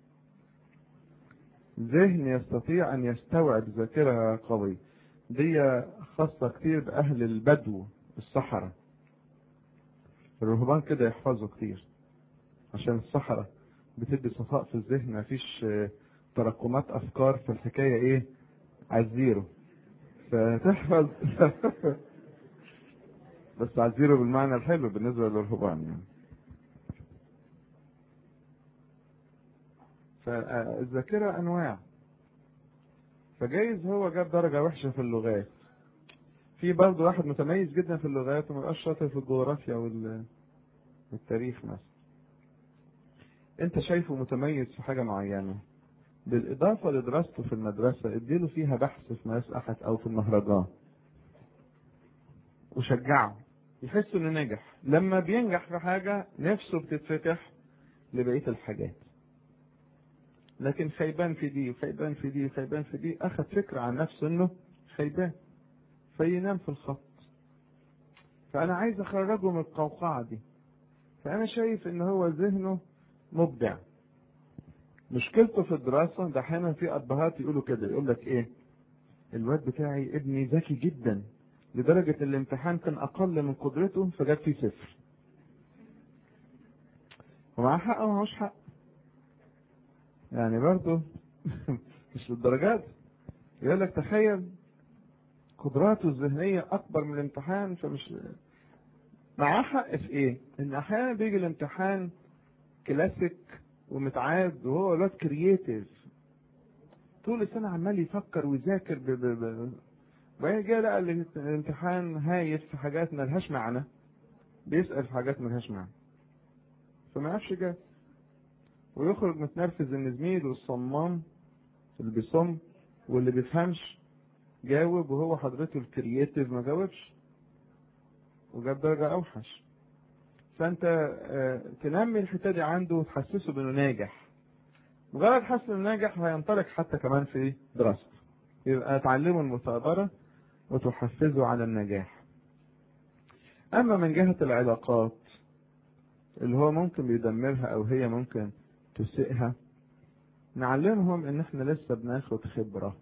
ذهن يستطيع أن يستوعب ذاكرة قوية دي خاصة كتير بأهل البدو الصحراء الرهبان كده يحفظوا كتير عشان الصحراء بتدي صفاء في الذهن مفيش تراكمات أفكار في الحكاية إيه على الزيرو فتحفظ بس على الزيرو بالمعنى الحلو بالنسبة للرهبان يعني فالذاكرة أنواع فجايز هو جاب درجة وحشة في اللغات في برضه واحد متميز جدا في اللغات وما يبقاش شاطر في الجغرافيا والتاريخ مثلا انت شايفه متميز في حاجة معينة بالإضافة لدراسته في المدرسة اديله فيها بحث في مدرسة أحد أو في المهرجان وشجعه يحس إنه نجح لما بينجح في حاجة نفسه بتتفتح لبقية الحاجات لكن خيبان في دي وخيبان في دي وخيبان في دي أخذ فكرة عن نفسه إنه خيبان فينام في الخط فأنا عايز أخرجه من القوقعة دي فأنا شايف إن هو ذهنه مبدع مشكلته في الدراسة ده أحيانا في أبهات يقولوا كده يقول لك إيه الواد بتاعي ابني ذكي جدا لدرجة الامتحان كان أقل من قدرته فجاب فيه صفر ومعاه حق ومعهوش حق يعني برضه مش للدرجات يقول لك تخيل قدراته الذهنية أكبر من الامتحان فمش معاه حق في إيه؟ إن أحيانا بيجي الامتحان كلاسيك ومتعاد وهو الواد كرييتيف طول السنة عمال يفكر ويذاكر ب ب ب وبعدين جه لقى الامتحان هايف في حاجات ملهاش معنى بيسأل في حاجات ملهاش معنى فما يعرفش جاب ويخرج متنرفز ان زميله الصمام اللي بيصم واللي بيفهمش جاوب وهو حضرته الكرييتيف ما جاوبش وجاب درجة أوحش فأنت تنمي الحتة دي عنده وتحسسه بأنه ناجح مجرد حس انه ناجح هينطلق حتى كمان في دراسته يبقى تعلمه المثابرة وتحفزه على النجاح أما من جهة العلاقات اللي هو ممكن بيدمرها أو هي ممكن تسيئها نعلمهم إن إحنا لسه بناخد خبرة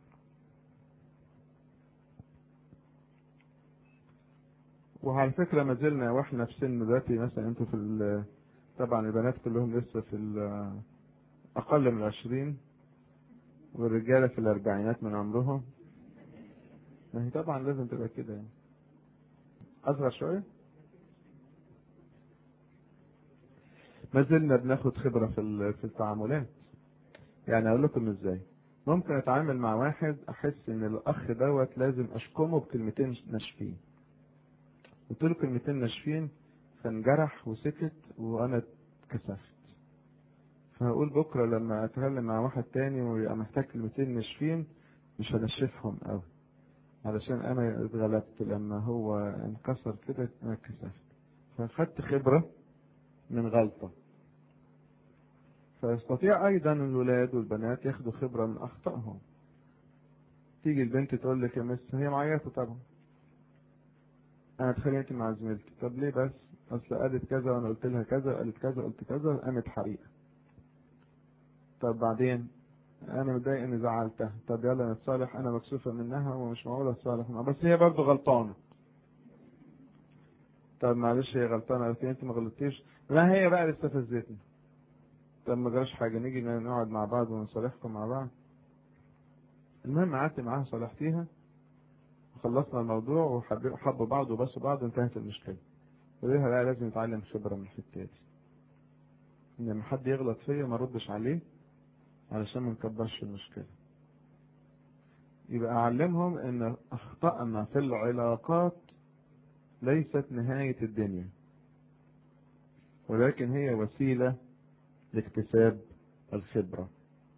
وعلى فكرة ما زلنا واحنا في سن دلوقتي مثلا انتوا في طبعا البنات كلهم لسه في أقل من العشرين والرجالة في الأربعينات من عمرهم ما هي طبعا لازم تبقى كده يعني أصغر شوية ما زلنا بناخد خبرة في في التعاملات يعني أقول لكم إزاي ممكن أتعامل مع واحد أحس إن الأخ دوت لازم أشكمه بكلمتين ناشفين قلت له كلمتين ناشفين فانجرح وسكت وأنا اتكسفت فهقول بكرة لما أتكلم مع واحد تاني ويبقى محتاج كلمتين ناشفين مش هنشفهم قوي علشان أنا اتغلبت لما هو انكسر كده أنا اتكسفت فخدت خبرة من غلطة فيستطيع أيضا الولاد والبنات ياخدوا خبرة من أخطائهم تيجي البنت تقول لك يا مس هي معيطة طبعا أنا اتخانقت مع زميلتي طب ليه بس؟ أصل قالت كذا وأنا قلت لها كذا وقالت كذا قلت كذا قامت حريقة طب بعدين انا متضايق اني زعلتها طب يلا نتصالح انا مكسوفه منها ومش معقوله اتصالح معاها بس هي برضه غلطانه طب معلش هي غلطانه قالت انت ما غلطتيش لا هي بقى اللي استفزتني طب ما جراش حاجه نيجي نقعد مع بعض ونصالحكم مع بعض المهم قعدت معاها صالحتيها وخلصنا الموضوع وحبوا بعض وبسوا بعض وانتهت المشكله وليها لا لازم نتعلم خبره من الحته دي ان لما حد يغلط فيا ما ردش عليه علشان ما نكبرش المشكلة يبقى أعلمهم إن أخطأنا في العلاقات ليست نهاية الدنيا ولكن هي وسيلة لاكتساب الخبرة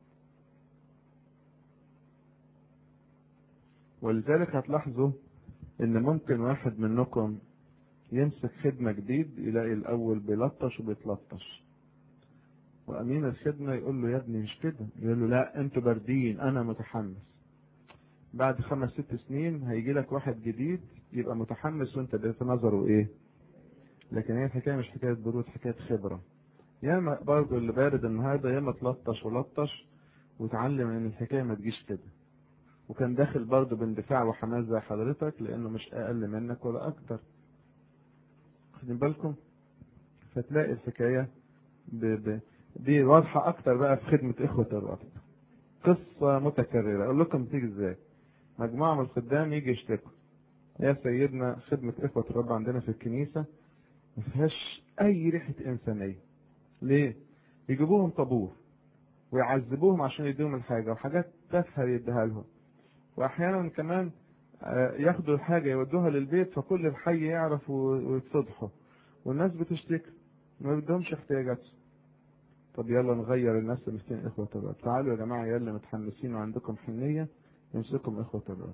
ولذلك هتلاحظوا ان ممكن واحد منكم يمسك خدمة جديد يلاقي الاول بيلطش وبيتلطش وامين الخدمة يقول له يا ابني مش كده يقول له لا انتوا باردين انا متحمس بعد خمس ست سنين هيجي لك واحد جديد يبقى متحمس وانت بقيت نظره ايه لكن هي الحكايه مش حكايه برود حكايه خبره ياما برضه اللي بارد النهارده ياما تلطش ولطش وتعلم ان الحكايه ما تجيش كده وكان داخل برضه باندفاع وحماس زي حضرتك لانه مش اقل منك ولا اكتر واخدين بالكم فتلاقي الحكايه ب... ب... دي واضحه اكتر بقى في خدمه اخوه الرب قصه متكرره اقول لكم تيجي ازاي مجموعه من الخدام يجي يشتكوا يا سيدنا خدمه اخوه الرب عندنا في الكنيسه ما فيهاش اي ريحه انسانيه ليه يجيبوهم طابور ويعذبوهم عشان يديهم الحاجه وحاجات تافهه يديها لهم واحيانا كمان ياخدوا الحاجه يودوها للبيت فكل الحي يعرف ويتصدحوا والناس بتشتكي ما بدهمش احتياجاتهم طب يلا نغير الناس اللي مسكين اخوة الرب تعالوا يا جماعة يا اللي متحمسين وعندكم حنية يمسكم اخوة الرب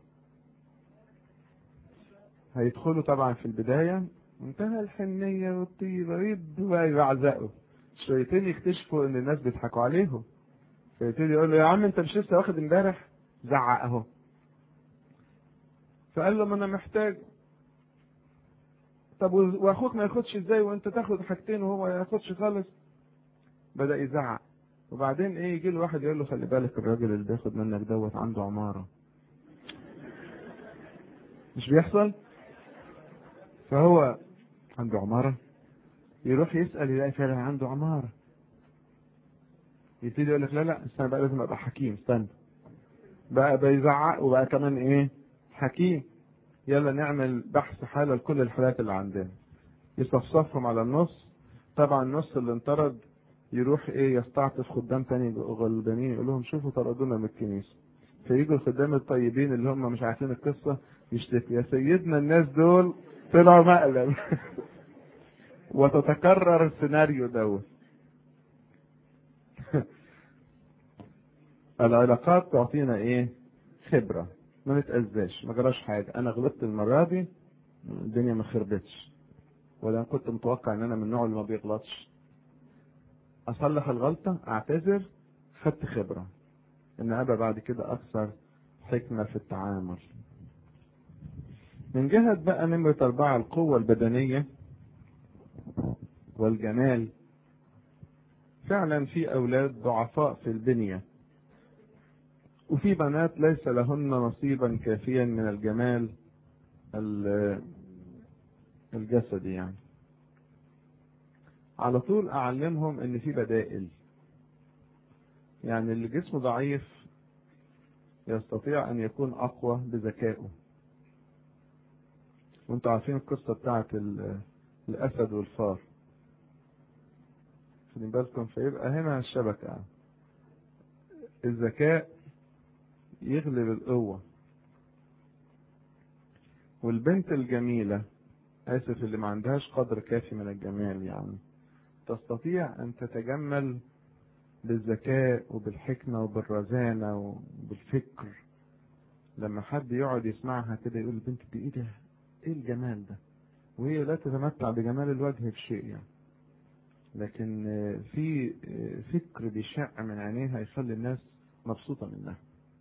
هيدخلوا طبعا في البداية منتهى الحنية والطيبة يبدوا بقى يعزقوا شويتين يكتشفوا ان الناس بيضحكوا عليهم فيبتدي يقول له يا عم انت مش لسه واخد امبارح زعق اهو فقال له ما انا محتاج طب واخوك ما ياخدش ازاي وانت تاخد حاجتين وهو ما ياخدش خالص بدأ يزعق وبعدين ايه يجي له واحد يقول له خلي بالك الراجل اللي بياخد منك دوت عنده عمارة مش بيحصل فهو عنده عمارة يروح يسأل يلاقي فعلا عنده عمارة يبتدي يقول لك لا لا استنى بقى لازم ابقى حكيم استنى بقى بيزعق وبقى كمان ايه حكيم يلا نعمل بحث حالة لكل الحالات اللي عندنا يصفصفهم على النص طبعا النص اللي انطرد يروح ايه يستعطف خدام تاني غلبانين يقول لهم شوفوا طردونا من الكنيسه فيجوا الخدام الطيبين اللي هم مش عارفين القصه يشتكي يا سيدنا الناس دول طلعوا مقلب وتتكرر السيناريو دوت العلاقات تعطينا ايه خبره ما نتأذاش ما جراش حاجه انا غلطت المره دي الدنيا ما خربتش ولا كنت متوقع ان انا من النوع اللي ما بيغلطش اصلح الغلطه اعتذر خدت خبره ان ابقى بعد كده اكثر حكمه في التعامل من جهه بقى نمره اربعه القوه البدنيه والجمال فعلا في اولاد ضعفاء في البنيه وفي بنات ليس لهن نصيبا كافيا من الجمال الجسدي يعني على طول اعلمهم ان في بدائل يعني اللي جسمه ضعيف يستطيع ان يكون اقوى بذكائه وانتوا عارفين القصه بتاعت الاسد والفار خدين بالكم فيبقى هنا الشبكه الذكاء يغلب القوه والبنت الجميله اسف اللي ما عندهاش قدر كافي من الجمال يعني تستطيع أن تتجمل بالذكاء وبالحكمة وبالرزانة وبالفكر لما حد يقعد يسمعها كده يقول البنت دي ايه ده؟ ايه الجمال ده؟ وهي لا تتمتع بجمال الوجه في شيء يعني. لكن في فكر بيشع من عينيها يخلي الناس مبسوطة منها.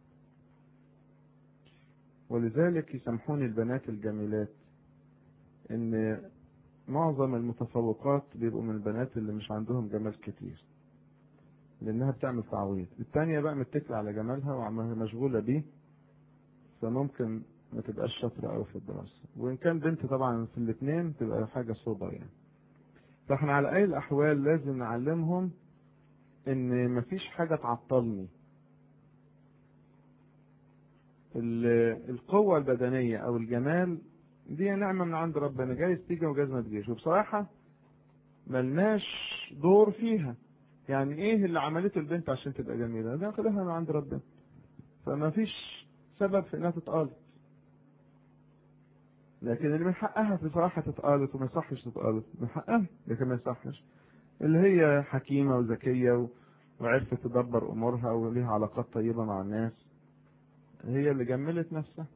ولذلك يسامحوني البنات الجميلات ان معظم المتفوقات بيبقوا من البنات اللي مش عندهم جمال كتير لانها بتعمل تعويض التانية بقى متكلة على جمالها ومشغولة بيه فممكن ما تبقاش شاطرة قوي في الدراسة وان كان بنت طبعا في الاثنين تبقى حاجة سوبر يعني فاحنا على اي الاحوال لازم نعلمهم ان مفيش حاجة تعطلني القوة البدنية او الجمال دي نعمة من عند ربنا جايز تيجي وجايز ما تجيش وبصراحة ملناش دور فيها يعني ايه اللي عملته البنت عشان تبقى جميلة ده خدها من عند ربنا فما فيش سبب في انها تتقالط لكن اللي من حقها بصراحة تتقالط وما يصحش تتقالط من حقها لكن ما يصحش اللي هي حكيمة وذكية و... وعرفت تدبر امورها وليها علاقات طيبة مع الناس هي اللي جملت نفسها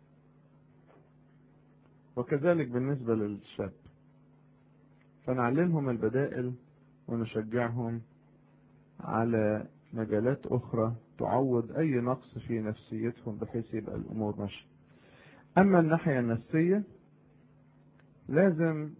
وكذلك بالنسبة للشاب فنعلمهم البدائل ونشجعهم على مجالات أخرى تعوض أي نقص في نفسيتهم بحيث يبقى الأمور ماشية. أما الناحية النفسية لازم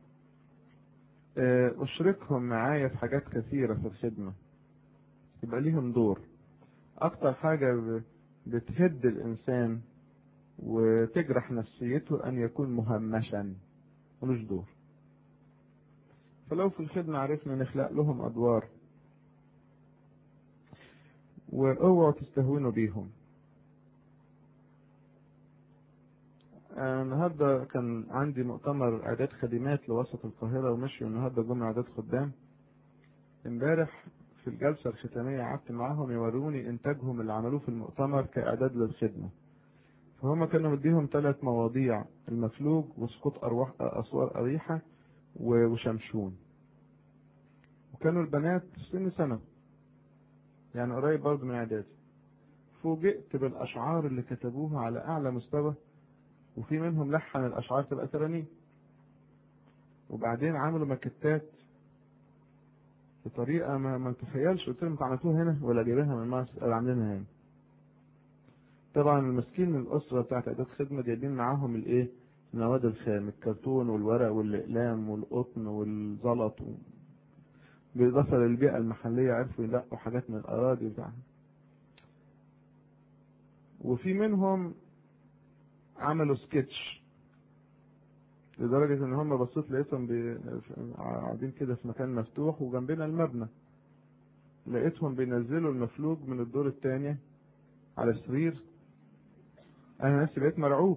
أشركهم معايا في حاجات كثيرة في الخدمة يبقى ليهم دور أكتر حاجة بتهد الإنسان وتجرح نفسيته أن يكون مهمشا ملوش دور فلو في الخدمة عرفنا نخلق لهم أدوار واوعوا تستهونوا بيهم النهارده كان عندي مؤتمر اعداد خدمات لوسط القاهره ومشوا النهارده جم اعداد خدام امبارح في الجلسه الختاميه قعدت معاهم يوروني انتاجهم اللي عملوه في المؤتمر كاعداد للخدمه فهم كانوا مديهم ثلاث مواضيع المفلوج وسقوط ارواح اسوار اريحه وشمشون وكانوا البنات سن سنه يعني قريب برضه من اعدادي فوجئت بالاشعار اللي كتبوها على اعلى مستوى وفي منهم لحن الاشعار تبقى ترانيم وبعدين عملوا ماكتات بطريقه ما ما تتخيلش قلت لهم انتوا عملتوها هنا ولا جايبينها من مصر ولا عاملينها هنا طبعا المسكين الاسره بتاعت اعداد خدمه جايبين معاهم الايه المواد الخام الكرتون والورق والاقلام والقطن والزلط و... بالاضافه للبيئه المحليه عرفوا يلقوا حاجات من الاراضي بتاعها وفي منهم عملوا سكتش لدرجة ان هم بصيت لقيتهم بي... قاعدين كده في مكان مفتوح وجنبنا المبنى لقيتهم بينزلوا المفلوج من الدور الثاني على السرير انا نفسي بقيت مرعوب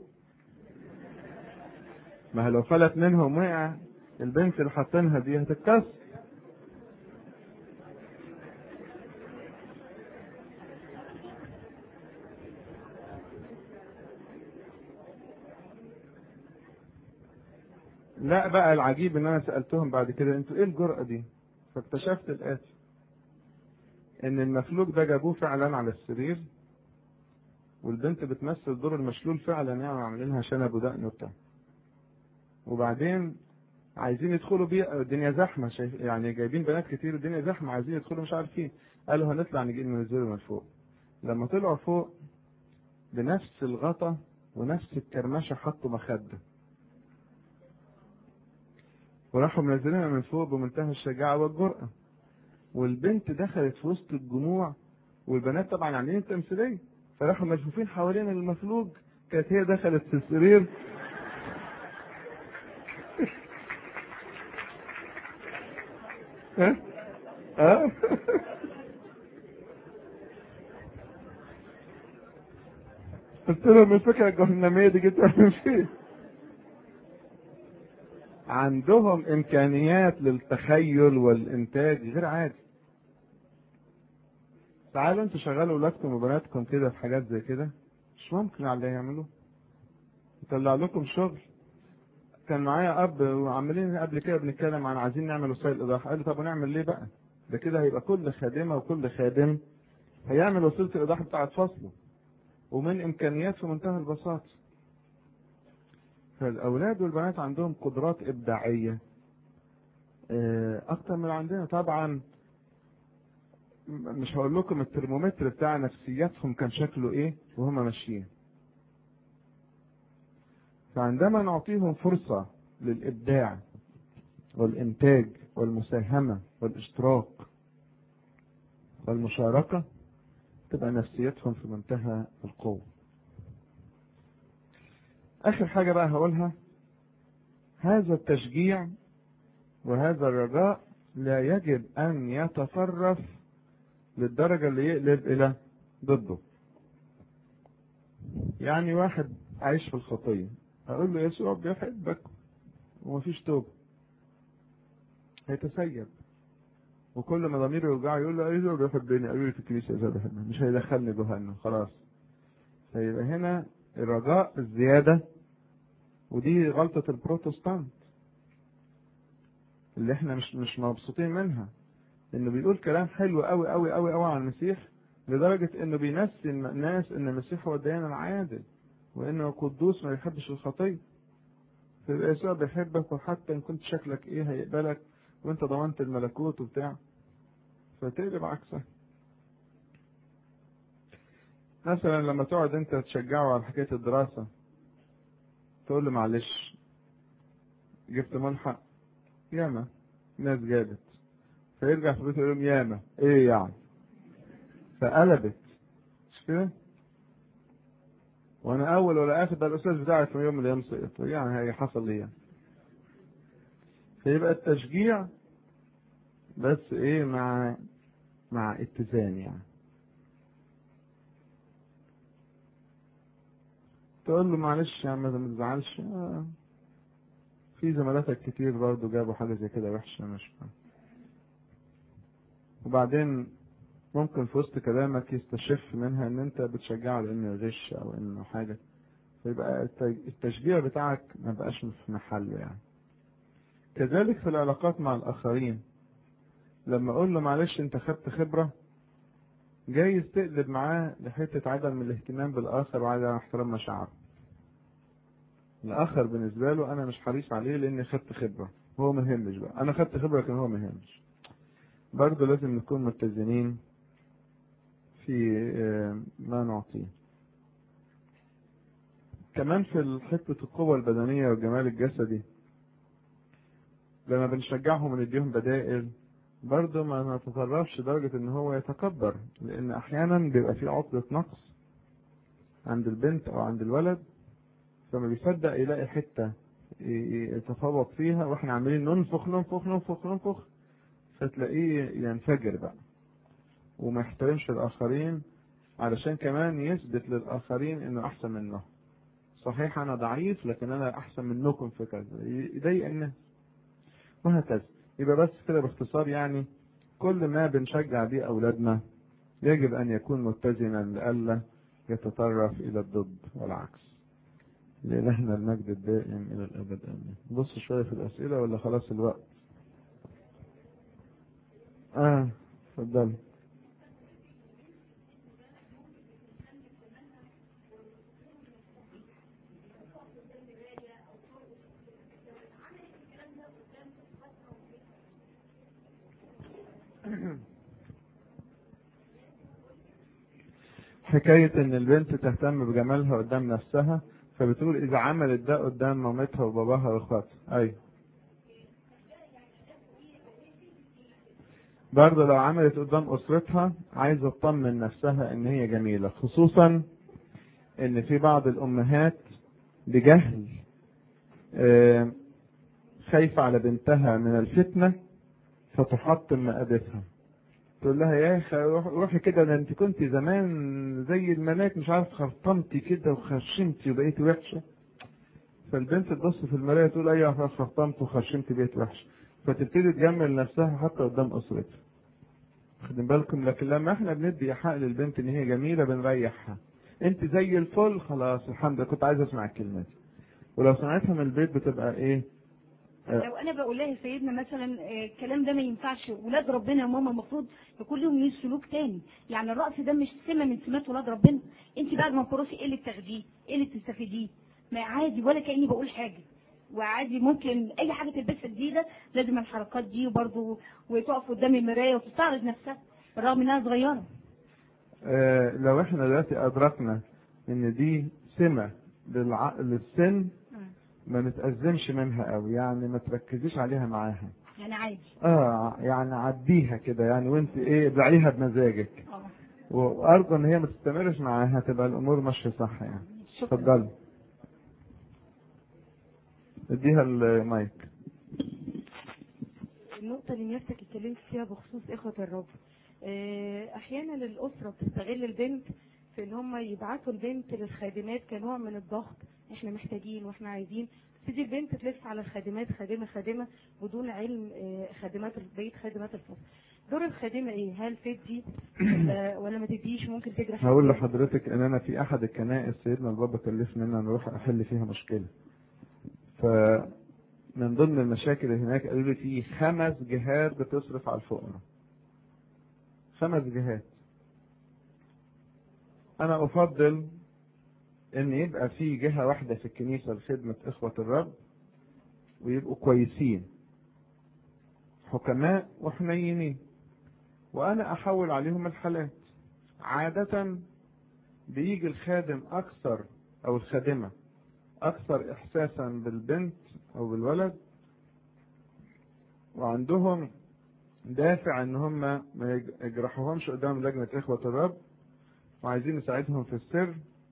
ما لو فلت منهم وقع البنت اللي حاطينها دي هتتكسر لا بقى العجيب ان انا سالتهم بعد كده انتوا ايه الجرأه دي فاكتشفت الاتي ان المفلوج ده جابوه فعلا على السرير والبنت بتمثل دور المشلول فعلا يعني عاملين لها شنب ودقن وبتاع وبعدين عايزين يدخلوا بيه الدنيا زحمه شايف يعني جايبين بنات كتير الدنيا زحمه عايزين يدخلوا مش عارفين قالوا هنطلع نجي ننزله من فوق لما طلعوا فوق بنفس الغطا ونفس الكرمشه حطوا مخده وراحوا منزلينها من فوق بمنتهى الشجاعة والجرأة والبنت دخلت في وسط الجموع والبنات طبعا عاملين تمثيلية فراحوا ملفوفين حوالين المفلوج كانت هي دخلت في السرير ها؟ ها؟ قلت لهم الفكرة الجهنمية دي جبتها من فين؟ عندهم امكانيات للتخيل والانتاج غير عادي تعالوا انتوا شغلوا اولادكم وبناتكم كده في حاجات زي كده مش ممكن على اللي يعملوه يطلع لكم شغل كان معايا اب وعمالين قبل كده بنتكلم عن عايزين نعمل وسائل ايضاح قال لي طب ونعمل ليه بقى ده كده هيبقى كل خادمه وكل خادم هيعمل وسيله الايضاح بتاعت فصله ومن امكانيات في منتهى البساطه فالاولاد والبنات عندهم قدرات ابداعيه اكتر من عندنا طبعا مش هقول لكم الترمومتر بتاع نفسياتهم كان شكله ايه وهم ماشيين فعندما نعطيهم فرصة للإبداع والإنتاج والمساهمة والاشتراك والمشاركة تبقى نفسيتهم في منتهى القوة آخر حاجة بقى هقولها هذا التشجيع وهذا الرجاء لا يجب أن يتطرف للدرجة اللي يقلب إلى ضده يعني واحد عايش في الخطية أقول له يسوع بيحبك ومفيش توبة هيتسيب وكل ما ضميره يوجعه يقول له يسوع بيحبني قالوا لي في الكنيسة يسوع بيحبني مش هيدخلني جهنم خلاص فيبقى هنا الرجاء الزيادة ودي غلطة البروتستانت اللي احنا مش مش مبسوطين منها انه بيقول كلام حلو قوي قوي قوي قوي عن المسيح لدرجة انه بينسي الناس ان المسيح هو الديان العادل وانه قدوس ما يحبش الخطية فيبقى يسوع بيحبك وحتى ان كنت شكلك ايه هيقبلك وانت ضمنت الملكوت وبتاع فتقلب عكسها مثلا لما تقعد انت تشجعه على حكايه الدراسه تقول له معلش جبت ملحق ياما ناس جابت فيرجع في بيته يقول لهم ياما ايه يعني فقلبت مش كده وانا اول ولا اخر ده الاستاذ بتاعي في يوم من الايام سقط يعني هي حصل لي يعني فيبقى التشجيع بس ايه مع مع اتزان يعني تقول له معلش يا عم ما تزعلش آه. في زملاتك كتير برضه جابوا حاجة زي كده وحشة مش فاهم وبعدين ممكن في وسط كلامك يستشف منها ان انت بتشجعه لانه يغش او انه حاجة فيبقى التشجيع بتاعك ما بقاش في محله يعني كذلك في العلاقات مع الاخرين لما اقول له معلش انت خدت خبرة جايز تقلب معاه لحتة عدم الاهتمام بالآخر وعدم احترام مشاعره. الآخر بالنسبة له أنا مش حريص عليه لأني خدت خبرة، هو ما يهمش بقى، أنا خدت خبرة لكن هو ما يهمش. برضه لازم نكون متزنين في ما نعطيه. كمان في حتة القوة البدنية والجمال الجسدي لما بنشجعهم ونديهم بدائل برضه ما نتطرفش لدرجة ان هو يتكبر لان احيانا بيبقى في عقدة نقص عند البنت او عند الولد فما بيصدق يلاقي حتة يتفوق فيها واحنا عاملين ننفخ ننفخ ننفخ ننفخ فتلاقيه ينفجر بقى وما يحترمش الاخرين علشان كمان يثبت للاخرين انه احسن منه صحيح انا ضعيف لكن انا احسن منكم في كذا يضايق الناس وهكذا يبقى بس كده باختصار يعني كل ما بنشجع بيه أولادنا يجب أن يكون متزنا لئلا يتطرف إلى الضد والعكس لإلهنا المجد الدائم إلى الأبد آمين بص شوية في الأسئلة ولا خلاص الوقت آه اتفضل حكاية إن البنت تهتم بجمالها قدام نفسها فبتقول إذا عملت ده قدام مامتها وباباها وإخواتها أيوة برضه لو عملت قدام أسرتها عايزة تطمن نفسها إن هي جميلة خصوصا إن في بعض الأمهات بجهل خايفة على بنتها من الفتنة فتحطم مقادتها تقول لها يا اخي روحي كده ده انت كنت زمان زي الملاك مش عارف خرطمتي كده وخشمتي وبقيتي وحشه فالبنت تبص في المرايه تقول ايوه خرطمت وخشمت بقيت وحشه فتبتدي تجمل نفسها حتى قدام اسرتها خدين بالكم لكن لما احنا بندي حق للبنت ان هي جميله بنريحها انت زي الفل خلاص الحمد لله كنت عايز اسمع الكلمات ولو سمعتها من البيت بتبقى ايه لو انا بقول لها سيدنا مثلا الكلام ده ما ينفعش ولاد ربنا يا ماما المفروض يكون لهم سلوك تاني يعني الرقص ده مش سمه من سمات ولاد ربنا انت بعد ما ترقصي ايه اللي بتاخديه ايه اللي بتستفيديه ما عادي ولا كاني بقول حاجه وعادي ممكن اي حاجه تلبسها جديده لازم الحركات دي وبرده وتقف قدام المرايه وتستعرض نفسها بالرغم انها صغيره آه لو احنا دلوقتي ادركنا ان دي سمه للع... للسن ما نتأزمش منها قوي يعني ما تركزيش عليها معاها يعني عادي اه يعني عديها كده يعني وانت ايه ابلعيها بمزاجك اه وارجو ان هي ما تستمرش معاها تبقى الامور ماشيه صح يعني شكرا اتفضلي اديها المايك النقطة اللي نفسك اتكلمت فيها بخصوص إخوة الرب آه، أحيانا الأسرة بتستغل البنت في إن هم يبعتوا البنت للخادمات كنوع من الضغط إحنا محتاجين وإحنا عايزين تبتدي البنت تلف على الخادمات خادمة خادمة بدون علم آه، خادمات بقية خادمات الفصل دور الخادمه ايه هل تدي ولا, ولا ما تديش ممكن تجرح هقول التاني؟ لحضرتك ان انا في احد الكنائس سيدنا البابا كلفني ان انا اروح احل فيها مشكله فمن ضمن المشاكل اللي هناك قالوا لي في خمس جهات بتصرف على الفقراء خمس جهات انا افضل ان يبقى في جهه واحده في الكنيسه لخدمه اخوه الرب ويبقوا كويسين حكماء وحنينين وانا احول عليهم الحالات عادة بيجي الخادم اكثر او الخادمة اكثر احساسا بالبنت او بالولد وعندهم دافع ان هم ما يج- يجرحوهمش قدام لجنة اخوة الرب وعايزين نساعدهم في السر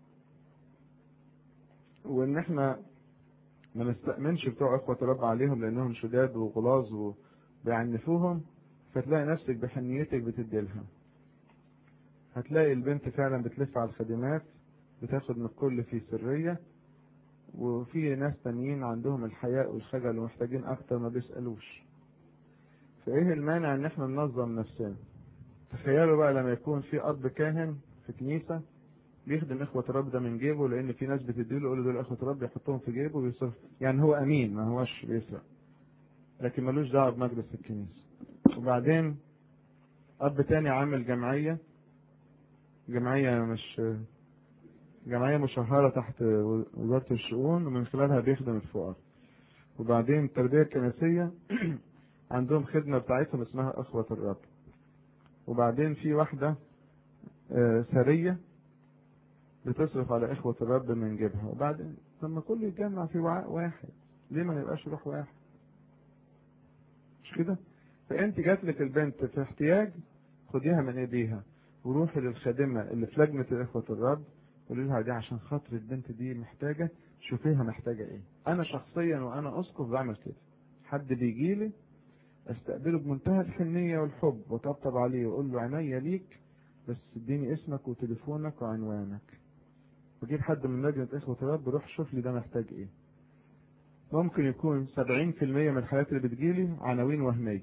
وان احنا ما نستأمنش بتوع اخوة الرب عليهم لانهم شداد وغلاظ وبيعنفوهم فتلاقي نفسك بحنيتك بتديلها هتلاقي البنت فعلا بتلف على الخدمات بتاخد من الكل في سرية وفي ناس تانيين عندهم الحياء والخجل ومحتاجين اكتر ما بيسألوش فايه المانع ان احنا ننظم نفسنا تخيلوا بقى لما يكون في اب كاهن في كنيسة بيخدم اخوة الرب ده من جيبه لان في ناس بتديله يقول له دول اخوة الرب يحطهم في جيبه ويصرف يعني هو امين ما هوش بيسرق لكن ملوش دعوة بمجلس الكنيسة وبعدين اب تاني عامل جمعية جمعية مش جمعية مشهرة تحت وزارة الشؤون ومن خلالها بيخدم الفقراء وبعدين التربية الكنسية عندهم خدمة بتاعتهم اسمها أخوة الرب وبعدين في واحدة آه، سرية بتصرف على إخوة الرب من جيبها وبعدين لما كله يتجمع في وعاء واحد ليه ما يبقاش روح واحد مش كده فأنت جات لك البنت في احتياج خديها من ايديها وروحي للخادمة اللي في لجنة إخوة الرب قولي لها دي عشان خاطر البنت دي محتاجة شوفيها محتاجة ايه انا شخصيا وانا اسقف بعمل كده حد بيجي لي استقبله بمنتهى الحنية والحب وطبطب عليه واقول له عينيا ليك بس اديني اسمك وتليفونك وعنوانك وجيب حد من لجنة إخوة الرب روح شوف لي ده محتاج ايه ممكن يكون 70% من الحالات اللي بتجيلي عناوين وهمية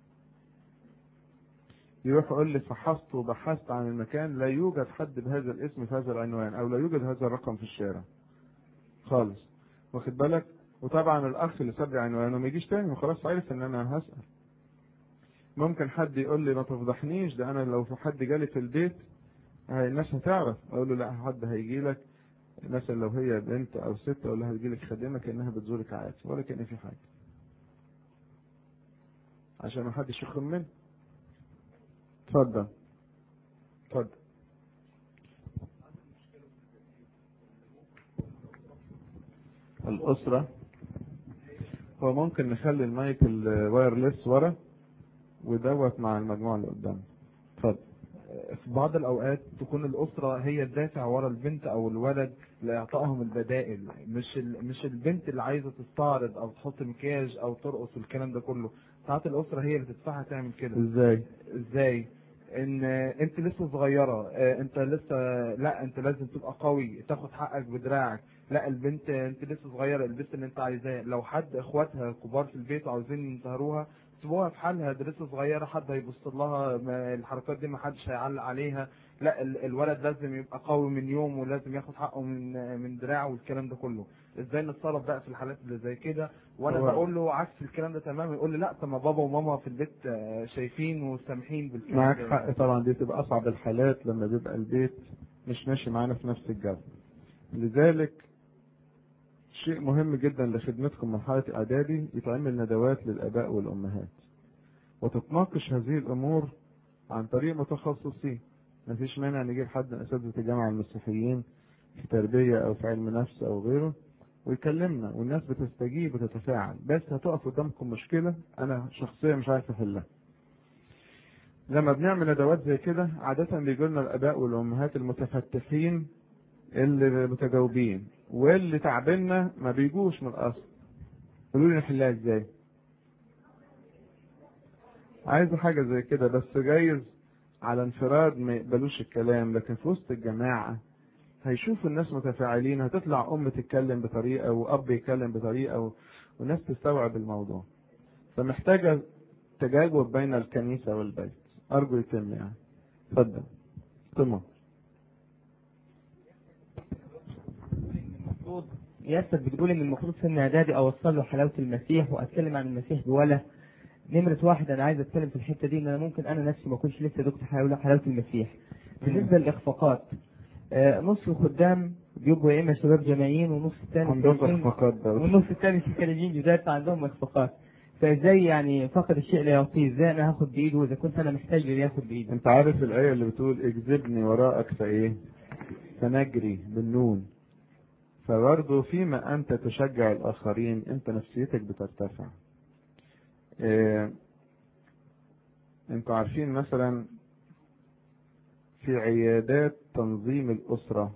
يروح يقول لي فحصت وبحثت عن المكان لا يوجد حد بهذا الاسم في هذا العنوان او لا يوجد هذا الرقم في الشارع خالص واخد بالك وطبعا الاخ اللي ساب لي عنوانه ما يجيش تاني وخلاص عرف ان انا هسال ممكن حد يقول لي ما تفضحنيش ده انا لو في حد جالي في البيت هاي الناس هتعرف اقول له لا حد هيجي لك مثلا لو هي بنت او ست اقول لها هتجي لك خادمه كانها بتزورك عادي ولا كان في حاجه عشان ما حدش يخرج منه اتفضل اتفضل الأسرة هو ممكن نخلي المايك الوايرلس ورا ودوت مع المجموعة اللي قدام اتفضل في بعض الأوقات تكون الأسرة هي الدافع ورا البنت أو الولد لإعطائهم البدائل مش ال... مش البنت اللي عايزة تستعرض أو تحط مكياج أو ترقص والكلام ده كله ساعات الأسرة هي اللي تدفعها تعمل كده ازاي ازاي ان انت لسه صغيره اه، انت لسه لا انت لازم تبقى قوي تاخد حقك بدراعك لا البنت انت لسه صغيره البس اللي انت عايزاه لو حد اخواتها كبار في البيت وعاوزين يظهروها سيبوها في حالها دي لسه صغيره حد هيبص لها ما الحركات دي ما حدش هيعلق عليها لا ال- الولد لازم يبقى قوي من يوم ولازم ياخد حقه من من دراعه والكلام ده كله ازاي نتصرف بقى في الحالات اللي زي كده وانا هو- بقول له عكس الكلام ده تماما يقول لي لا طب ما بابا وماما في البيت اه، شايفين وسامحين بالكلام معاك ده. حق طبعا دي تبقى أصعب الحالات لما بيبقى البيت مش ماشي معانا في نفس الجو لذلك شيء مهم جدا لخدمتكم مرحلة إعدادي يتعمل ندوات للآباء والأمهات وتتناقش هذه الأمور عن طريق متخصصين مفيش مانع نجيب حد من أساتذة الجامعة المسيحيين في تربية أو في علم نفس أو غيره ويكلمنا والناس بتستجيب وتتفاعل بس هتقف قدامكم مشكلة أنا شخصيا مش عارف أحلها لما بنعمل ندوات زي كده عادة بيجوا لنا الآباء والأمهات المتفتحين اللي متجاوبين واللي تعبنا ما بيجوش من الأصل قولوا لي نحلها ازاي عايز حاجة زي كده بس جايز على انفراد ما يقبلوش الكلام لكن في وسط الجماعة هيشوفوا الناس متفاعلين هتطلع أم تتكلم بطريقة وأب يتكلم بطريقة و... والناس تستوعب الموضوع فمحتاجة تجاوب بين الكنيسة والبيت أرجو يتم يعني اتفضل تمام المفروض ياسر بتقول ان المفروض سن اعدادي اوصل له حلاوه المسيح واتكلم عن المسيح بولا نمرة واحد انا عايز اتكلم في الحته دي ان انا ممكن انا نفسي ما اكونش لسه دكتور حلاوه حلاوه المسيح بالنسبه للاخفاقات آه، نص الخدام بيبقوا يا اما شباب جامعيين ونص الثاني عندهم سياسيين، اخفاقات ده والنص الثاني سكريين جداد عندهم اخفاقات فازاي يعني فقد الشيء لا يعطيه ازاي انا هاخد بايده واذا كنت انا محتاج اللي ياخد بايده انت عارف الآية اللي بتقول اجذبني وراءك فايه فنجري بالنون فبرضه فيما انت تشجع الاخرين انت نفسيتك بترتفع اه انتوا عارفين مثلا في عيادات تنظيم الاسرة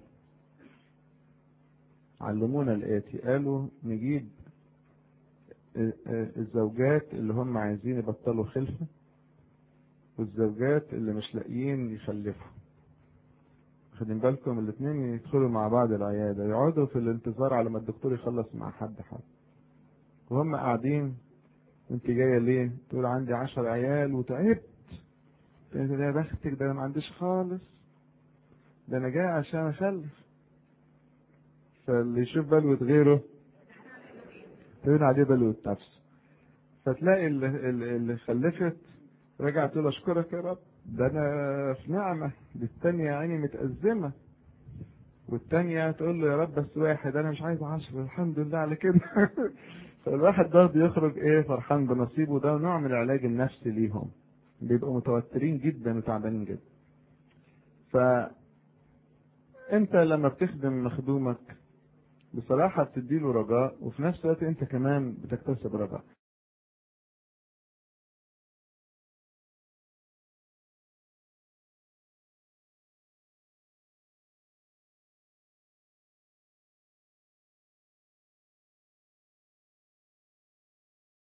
علمونا الاتي قالوا نجيب اه، اه، الزوجات اللي هم عايزين يبطلوا خلفه والزوجات اللي مش لاقيين يخلفوا خدين بالكم الاثنين يدخلوا مع بعض العيادة يقعدوا في الانتظار على ما الدكتور يخلص مع حد حد وهم قاعدين انت جاية ليه تقول عندي عشر عيال وتعبت انت يا بختك ده انا ما عنديش خالص ده انا جاي عشان اخلف فاللي يشوف بلوة غيره تقول عليه بلوة نفسه فتلاقي اللي, اللي اللي خلفت رجع تقول اشكرك يا رب ده انا في نعمه دي الثانيه يا عيني متأزمه والثانيه تقول له يا رب بس واحد انا مش عايز عشرة الحمد لله على كده فالواحد ده بيخرج ايه فرحان بنصيبه ده نوع من العلاج النفسي ليهم بيبقوا متوترين جدا وتعبانين جدا ف انت لما بتخدم مخدومك بصراحة بتديله رجاء وفي نفس الوقت انت كمان بتكتسب رجاء